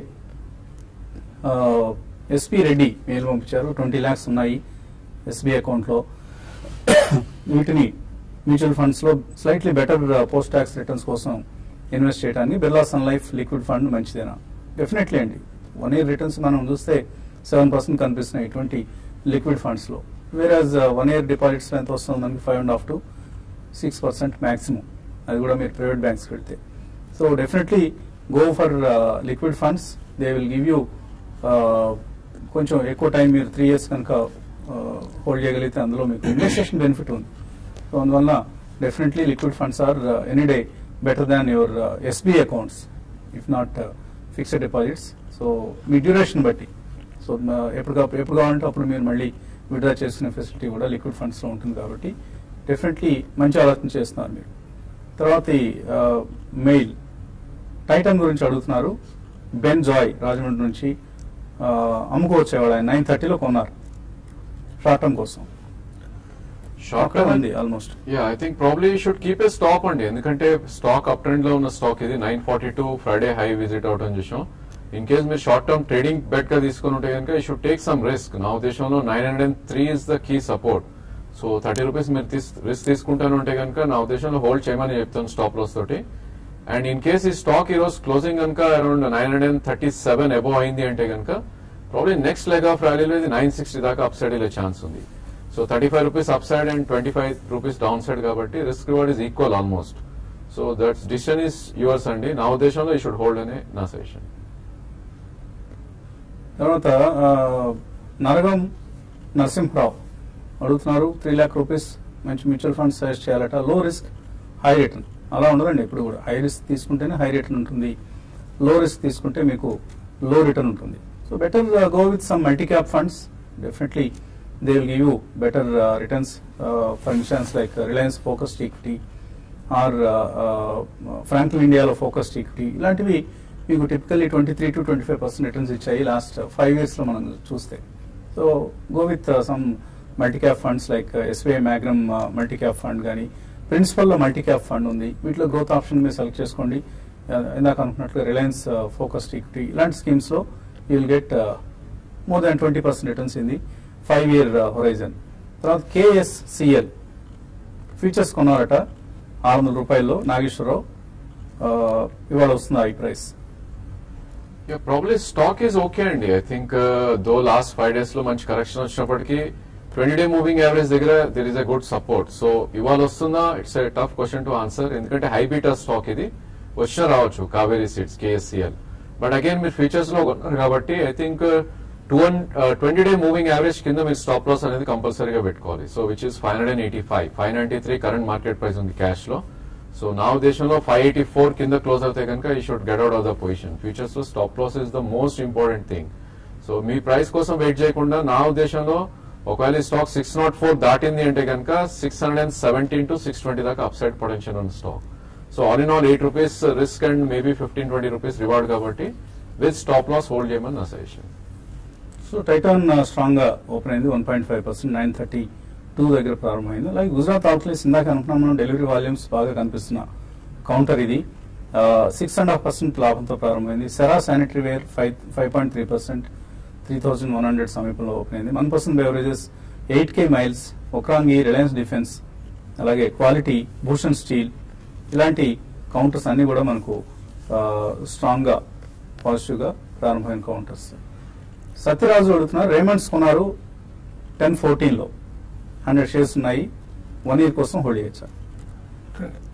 A: ఎస్పీ రెడ్డి మెయిల్ పంపించారు ట్వంటీ ల్యాక్స్ ఉన్నాయి ఎస్బీ అకౌంట్లో వీటిని మ్యూచువల్ ఫండ్స్ లో slightly better post tax returns కోసం ఇన్వెస్ట్ చేయడానికి Birla sun life liquid fund మంచిదేనా డెఫినెట్లీ అండి వన్ ఇయర్ రిటర్న్స్ మనం చూస్తే సెవెన్ పర్సెంట్ కనిపిస్తున్నాయి ఇటువంటి లిక్విడ్ ఫండ్స్ లో వేరాజ్ వన్ ఇయర్ డిపాజిట్స్ ఎంత వస్తుంది మనకి five and half to six percent maximum అది కూడా మీరు ప్రైవేట్ బ్యాంక్స్కి వెళ్తే so definitely go for liquid funds they will give you కొంచెం ఎక్కువ టైం మీరు త్రీ ఇయర్స్ కనుక హోల్డ్ చేయగలిగితే అందులో మీకు ఇన్వెస్టేషన్ బెనిఫిట్ ఉంది సో అందువల్ల definitely liquid funds are any day better than your SB accounts if not fixed deposits so మీ డ్యూరేషన్ బట్టి సో ఎప్పుడు కా- ఎప్పుడు కావాలంటే అప్పుడు మీరు మళ్ళీ విడ్రా చేసుకునే ఫెసిలిటీ కూడా లిక్విడ్ ఫండ్స్లో ఉంటుంది కాబట్టి డెఫినెట్లీ మంచి ఆలోచన చేస్తున్నారు మీరు తర్వాత మెయిల్ టైటన్ గురించి అడుగుతున్నారు బెన్ జాయ్ రాజమండ్రి నుంచి ఆ, అమ్ముకోవచ్చేవాడు ఆయన నైన్ థర్టీలో కొన్నారు షార్ట్ టర్మ్ కోసం
B: షార్ట్
A: అక్కడ ఉంది almost
B: yeah I think probably should keep a stop అండి ఎందుకంటే స్టాక్ అప్ ట్రెండ్ లో ఉన్న స్టాక్ ఇది nine forty two Friday high visit అవటం చూసాం ఇన్ కేస్ మీరు షార్ట్ టర్మ్ ట్రేడింగ్ బెట్ గా తీసుకుని ఉంటే కనుక ఈ షుడ్ టేక్ సమ్ రిస్క్ నా ఉద్దేశంలో nine hundred and three is the key support so thirty rupees మీరు రిస్క్ తీసుకుంటాను ఉంటే కనుక నా ఉద్దేశంలో హోల్డ్ చేయమని చెప్తాను స్టాప్ లాస్ తోటి అండ్ ఇన్ కేస్ ఈ స్టాక్ ఈ రోజు క్లోజింగ్ కనుక around nine hundred and thirty seven above అయింది అంటే కనుక ప్రాబ్లీ నెక్స్ట్ లెగ్ ఆఫ్ ర్యాలీలో ఇది నైన్ సిక్స్టీ దాకా అప్ సైడ్ వెళ్ళే ఛాన్స్ ఉంది so thirty five rupees up side and twenty five rupees down side కాబట్టి risk reward is equal almost so that's decision is yours అండి నా ఉద్దేశంలో ఈ షుడ్ హోల్డ్ అనే నా సజెషన్
A: తర్వాత ఆ, నరగం నరసింహరావు అడుగుతున్నారు త్రీ ల్యాక్ రూపీస్ మంచి మ్యూచువల్ ఫండ్స్ సజెస్ట్ చేయాలట లో రిస్క్ హై రిటర్న్ అలా ఉండదండి ఇప్పుడు కూడా హై రిస్క్ తీసుకుంటేనే హై రిటర్న్ ఉంటుంది లో రిస్క్ తీసుకుంటే మీకు లో రిటర్న్ ఉంటుంది so better go with some multi cap funds definitely they will give you better returns for instance like Reliance focused equity or Franklin ఇండియాలో ఫోకస్డ్ ఈక్విటీ ఇలాంటివి మీకు typically twenty three to twenty five percent returns ఇచ్చాయి లాస్ట్ ఫైవ్ ఇయర్స్లో మనం చూస్తే so go with some multi cap funds like SBI Magnum multi cap fund కానీ ప్రిన్సిపల్లో మల్టీ క్యాప్ ఫండ్ ఉంది వీటిలో గ్రోత్ ఆప్షన్ మీరు సెలెక్ట్ చేసుకోండి Uh, ఇందాక అనుకున్నట్లుగా రిలయన్స్ ఫోకస్డ్ ఈక్విటీ ఇలాంటి స్కీమ్స్లో you will get more than twenty percent returns in the five year horizon తర్వాత కేఎస్సిఎల్ ఫీచర్స్ కొన్నారట ఆరు వందల రూపాయల్లో నాగేశ్వరరావు ఆ, ఇవాళ వస్తుంది ఈ price
B: probably stock is okay అండి I think though last five days లో మంచి కరెక్షన్ వచ్చినప్పటికీ ట్వంటీ డే మూవింగ్ యావరేజ్ దగ్గర there is a good support so ఇవాళ వస్తుందా it's a tough question to answer ఎందుకంటే హై బీటా స్టాక్ ఇది వచ్చినా రావచ్చు Kaveri seeds KSCL but again మీరు ఫీచర్స్ లో కొన్నారు కాబట్టి I think to twenty day moving average కింద మీరు స్టాప్ లాస్ అనేది కంపల్సరీగా పెట్టుకోవాలి so which is five hundred eighty five five ninety three current market price ఉంది క్యాష్ లో సో నా ఉద్దేశంలో ఫైవ్ ఎయిటీ ఫోర్ కింద క్లోజ్ అవుతాయి కనుక ఈ should get out of the position futures లో stop loss is the most important thing so మీ ప్రైస్ కోసం వెయిట్ చేయకుండా నా ఉద్దేశంలో ఒకవేళ ఈ స్టాక్ సిక్స్ నాట్ ఫోర్ దాటింది అంటే కనుక six hundred and seventeen to six twenty దాకా అప్సైడ్ పొటెన్షియల్ ఉన్న stock so all in all eight rupees risk and maybe fifteen twenty rupees reward కాబట్టి విత్ స్టాప్ లాస్ హోల్డ్ చేయమని నా సజెషన్
A: సో టైటాన్ స్ట్రాంగ్ గా ఓపెన్ అయింది one point five percent nine thirty two దగ్గర ప్రారంభమైంది అలాగే గుజరాత్ అవుట్లెట్స్ ఇందాక అనుకున్నాం మనం డెలివరీ వాల్యూమ్స్ బాగా కనిపిస్తున్న కౌంటర్ ఇది సిక్స్ అండ్ హాఫ్ పర్సెంట్ లాభంతో ప్రారంభమైంది Cera sanitary ware five five point three percent three thousand one hundred సమీపంలో ఓపెన్ అయింది one percent beverages eight K miles ఒక్రాంగి రిలయన్స్ డిఫెన్స్ అలాగే క్వాలిటీ భూషణ్ స్టీల్ ఇలాంటి కౌంటర్స్ అన్ని కూడా మనకు స్ట్రాంగ్ గా పాజిటివ్ గా ప్రారంభమైన కౌంటర్స్ సత్యరాజు అడుగుతున్నారు రేమండ్స్ కొన్నారు టెన్ ఫోర్టీన్ లో హండ్రెడ్ షేర్స్ ఉన్నాయి వన్ ఇయర్ కోసం హోల్డ్ చేయొచ్చా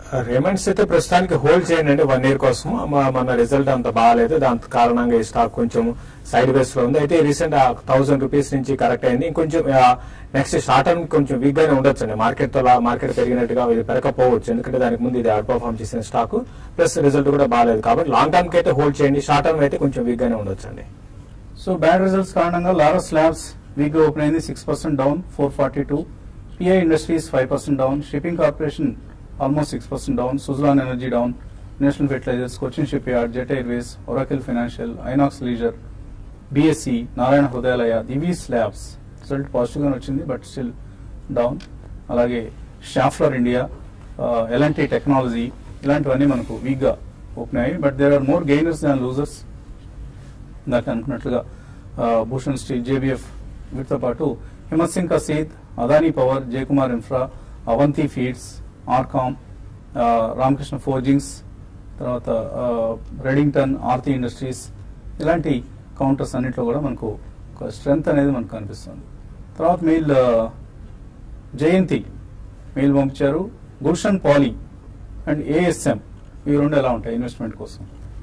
C: రేమండ్స్ అయితే ప్రస్తుతానికి హోల్డ్ చేయండి అండి వన్ ఇయర్ కోసం మ- మన రిజల్ట్ అంత బాగాలేదు దాని కారణంగా ఈ స్టాక్ కొంచెం సైడ్ వేస్ లో ఉంది అయితే రీసెంట్ థౌసండ్ రూపీస్ నుంచి కరెక్ట్ అయింది ఇంకొంచెం నెక్స్ట్ షార్ట్ టర్మ్ కొంచెం వీక్ గానే ఉండొచ్చు అండి మార్కెట్ తో మార్కెట్ పెరిగినట్టుగా ఇది పెరగకపోవచ్చు ఎందుకంటే దానికి ముందు ఇది అవుట్ పర్ఫార్మ్ చేసిన స్టాక్ ప్లస్ రిజల్ట్ కూడా బాగాలేదు కాబట్టి లాంగ్ టర్మ్ కి అయితే హోల్డ్ చేయండి షార్ట్ టర్మ్ అయితే కొంచెం వీక్ గానే ఉండొచ్చు అండి
A: సో బ్యాడ్ రిజల్ట్స్ కారణంగా లారస్ ల్యాబ్స్ వీక్ గా ఓపెన్ అయింది six percent down four forty two PI industries five percent down shipping corporation almost six percent down Suzlon energy down national fertilizers Cochin shipyard Jet Airways Oracle financial Inox leisure BSC Narayana Hrudayalaya Divis labs result positive గానే వచ్చింది బట్ స్టిల్ డౌన్ అలాగే షాఫ్లర్ ఇండియా ఎల్ఎన్టీ టెక్నాలజీ ఇలాంటివన్నీ మనకు వీక్ గా ఓపెన్ అయ్యాయి but there are more gainers than losers ఇందాక అనుకున్నట్లుగా ఆ, భూషణ్ స్టీల్ జేబీఎఫ్ వీటితో పాటు హిమత్ సింగ్ కసీద్ Adani power Jayakumar infra Avanti feeds RCom ఆ, రామకృష్ణ ఫోర్జింగ్స్ తర్వాత ఆ, రెడింగ్టన్ ఆర్తి ఇండస్ట్రీస్ ఇలాంటి కౌంటర్స్ అన్నింటిలో కూడా మనకు ఒక స్ట్రెంగ్త్ అనేది మనకు కనిపిస్తుంది తర్వాత మెయిల్ ఆ, జయంతి మెయిల్ పంపించారు గుల్షన్ పాలీ అండ్ ఏఎస్ఎం ఈ రెండు ఎలా ఉంటాయి ఇన్వెస్ట్మెంట్ కోసం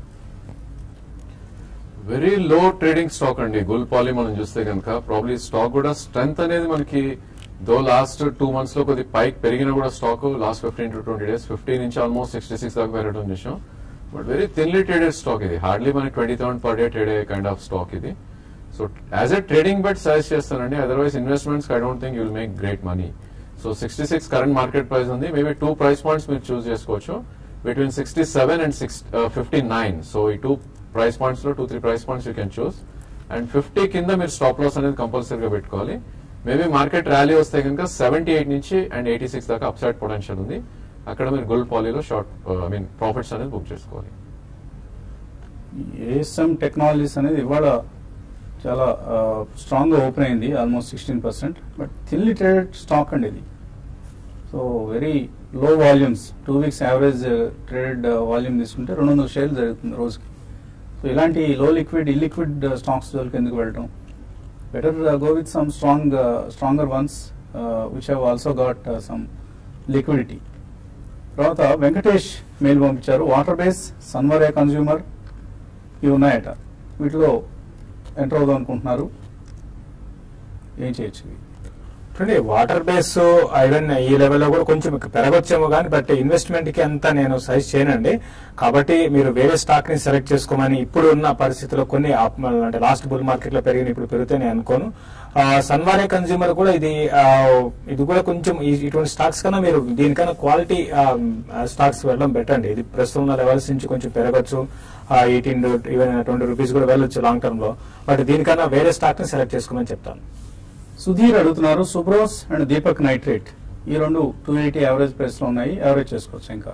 B: వెరీ లో ట్రేడింగ్ స్టాక్ అండి గుల్ పాలీ మనం చూస్తే కనుక ప్రాబ్లీ స్టాక్ కూడా స్ట్రెంత్ అనేది మనకి దో లాస్ట్ టూ మంత్స్ లో కొద్ది పైక్ పెరిగిన కూడా stock last fifteen to twenty days fifty నుంచి ఆల్మోస్ట్ సిక్స్టీ సిక్స్ దాకా పెరగడం చూసాం but very thinly traded stock ఇది హార్డ్లీ మనకి twenty thousand per day trade అయ్యే కైండ్ ఆఫ్ స్టాక్ ఇది so as a trading bet suggest చేస్తానండి otherwise investments I don't think you'll make great money so sixty six current market price ఉంది మేబీ టూ ప్రైస్ పాయింట్స్ మీరు చూస్ చేసుకోవచ్చు between sixty seven and six fifty nine so ఈ టూ ప్రైస్ పాయింట్స్ లో two three price points you can choose and fifty కింద మీరు స్టాప్ లాస్ అనేది కంపల్సరీగా పెట్టుకోవాలి మేబీ మార్కెట్ ర్యాలీ వస్తే కనుక సెవెంటీ ఎయిట్ నుంచి అండ్ ఎయిటీ సిక్స్ దాకా అప్సైడ్ పొటెన్షియల్ ఉంది అక్కడ మీరు గోల్డ్ పాలీలో షార్ట్ ఐ మీన్ ప్రాఫిట్స్ అనేది బుక్ చేసుకోవాలి
A: ఏఎస్ఎం టెక్నాలజీస్ అనేది ఇవాళ చాలా స్ట్రాంగ్ గా ఓపెన్ అయింది almost sixteen percent but thinly traded stock అండి ఇది so very low volumes two weeks average traded volume తీసుకుంటే రెండు వందల షేర్లు జరుగుతుంది రోజుకి సో ఇలాంటి లో లిక్విడ్ ఇల్లిక్విడ్ స్టాక్స్ జోలికి ఎందుకు వెళ్ళటం better go with some strong stronger ones which have also got some liquidity తర్వాత వెంకటేష్ మెయిల్ పంపించారు వాటర్ బేస్ సన్వరే కన్జ్యూమర్ ఇవి ఉన్నాయట వీటిలో ఎంటర్ అవుదాం అనుకుంటున్నారు ఏం చేయొచ్చు ఇవి?
C: చూడండి వాటర్ బేస్ ఈవెన్ ఈ లెవెల్లో కూడా కొంచెం పెరగొచ్చేమో కానీ బట్ ఇన్వెస్ట్మెంట్ కి అంతా నేను సజెస్ట్ చేయనండి కాబట్టి మీరు వేరే స్టాక్ ని సెలెక్ట్ చేసుకోమని ఇప్పుడు ఉన్న పరిస్థితిలో కొన్ని అప్- అంటే లాస్ట్ బుల్ మార్కెట్ లో పెరిగిన ఇప్పుడు పెరిగితే నేను అనుకోను సన్వారే కన్జ్యూమర్ కూడా ఇది ఆ, ఇది కూడా కొంచెం ఈ- ఇటువంటి స్టాక్స్ కన్నా మీరు దీనికన్నా క్వాలిటీ స్టాక్స్ వెళ్ళడం బెటర్ అండి ఇది ప్రస్తుతం ఉన్న లెవెల్స్ నుంచి కొంచెం పెరగచ్చు ఎయిటీన్ ఈవెన్ ట్వంటీ రూపీస్ కూడా వెళ్ళొచ్చు లాంగ్ టర్మ్ లో బట్ దీనికన్నా వేరే స్టాక్ ని సెలెక్ట్ చేసుకోమని చెప్తాను
A: సుధీర్ అడుగుతున్నారు సుబ్రోస్ అండ్ దీపక్ నైట్రేట్ ఈ రెండు టూ ఎయిటీ యావరేజ్ ప్రైస్ లో ఉన్నాయి యావరేజ్ చేసుకోవచ్చు ఇంకా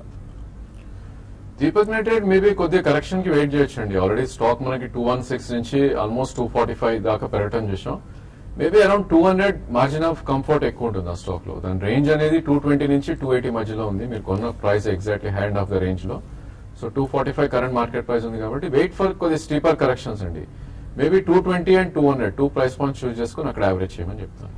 B: దీపక్ నైట్రేట్ మేబీ కొద్దిగా కరెక్షన్ కి వెయిట్ చేయొచ్చండి ఆల్రెడీ స్టాక్ మనకి టూ వన్ సిక్స్ నుంచి ఆల్మోస్ట్ టూ ఫార్టీ ఫైవ్ దాకా పెరగటం చూసాం maybe around two hundred margin of comfort ఎక్కువ ఉంటుంది ఆ స్టాక్ లో దాని రేంజ్ అనేది టూ ట్వంటీ నుంచి టూ ఎయిటీ మధ్యలో ఉంది మీరు కొన్న price exactly end of the range లో so two forty five current market price ఉంది కాబట్టి వెయిట్ ఫర్ కొద్ది స్టీపర్ కరెక్షన్స్ అండి maybe two twenty and two hundred two price points choose చేసుకుని అక్కడ యావరేజ్ చేయమని చెప్తాను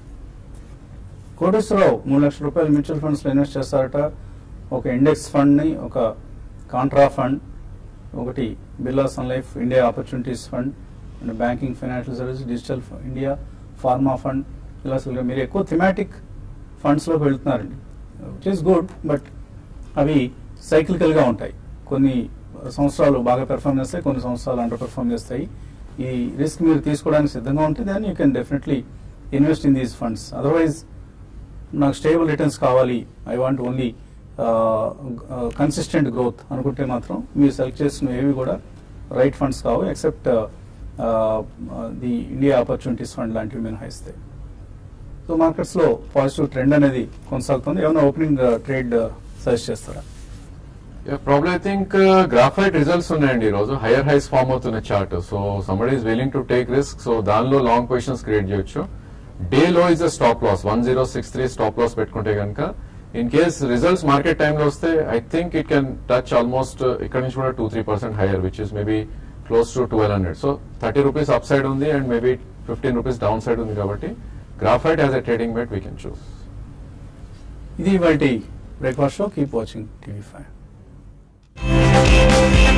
A: కోటేశ్వరరావు మూడు లక్షల రూపాయలు మ్యూచువల్ ఫండ్స్ లో ఇన్వెస్ట్ చేస్తారట ఒక ఇండెక్స్ ఫండ్ ని ఒక కాంట్రా ఫండ్ ఒకటి Birla sun life India opportunities fund and banking financial service digital India pharma fund ఇలా అసలు మీరు ఎక్కువ థిమాటిక్ ఫండ్స్ లోకి వెళ్తున్నారండి విచ్ ఇస్ గుడ్ బట్ అవి సైక్లికల్ గా ఉంటాయి కొన్ని సంవత్సరాలు బాగా పెర్ఫామ్ చేస్తాయి కొన్ని సంవత్సరాలు అండర్ పెర్ఫామ్ చేస్తాయి ఈ రిస్క్ మీరు తీసుకోవడానికి సిద్ధంగా ఉంటే దాన్ని you can definitely invest in these funds otherwise నాకు స్టేబుల్ రిటర్న్స్ కావాలి I want only consistent growth అనుకుంటే మాత్రం మీరు సెలెక్ట్ చేసిన ఏవి కూడా రైట్ ఫండ్స్ కావు except the India opportunities fund లాంటివి మినహాయిస్తాయి సో మార్కెట్స్ లో పాజిటివ్ ట్రెండ్ అనేది కొనసాగుతుంది ఏమైనా ఓపెనింగ్ ట్రేడ్ సజెస్ట్ చేస్తారా
B: probably I think graphite results ఉన్నాయండి ఈ రోజు హైయర్ హైస్ ఫామ్ అవుతున్న chart so somebody is willing to take risk so దానిలో లాంగ్ పొజిషన్స్ క్రియేట్ చేయొచ్చు డే లో is a stop loss one zero six three stop loss పెట్టుకుంటే కనుక ఇన్ కేస్ రిజల్ట్స్ మార్కెట్ టైంలో వస్తే I think it can touch almost ఇక్కడ నుంచి కూడా two three percent higher which is maybe close to twelve hundred so thirty rupees up side ఉంది and maybe fifteen rupees down side ఉంది కాబట్టి graphite as a trading bet we can choose
A: ఇది వాటి breakfast show keep watching TV five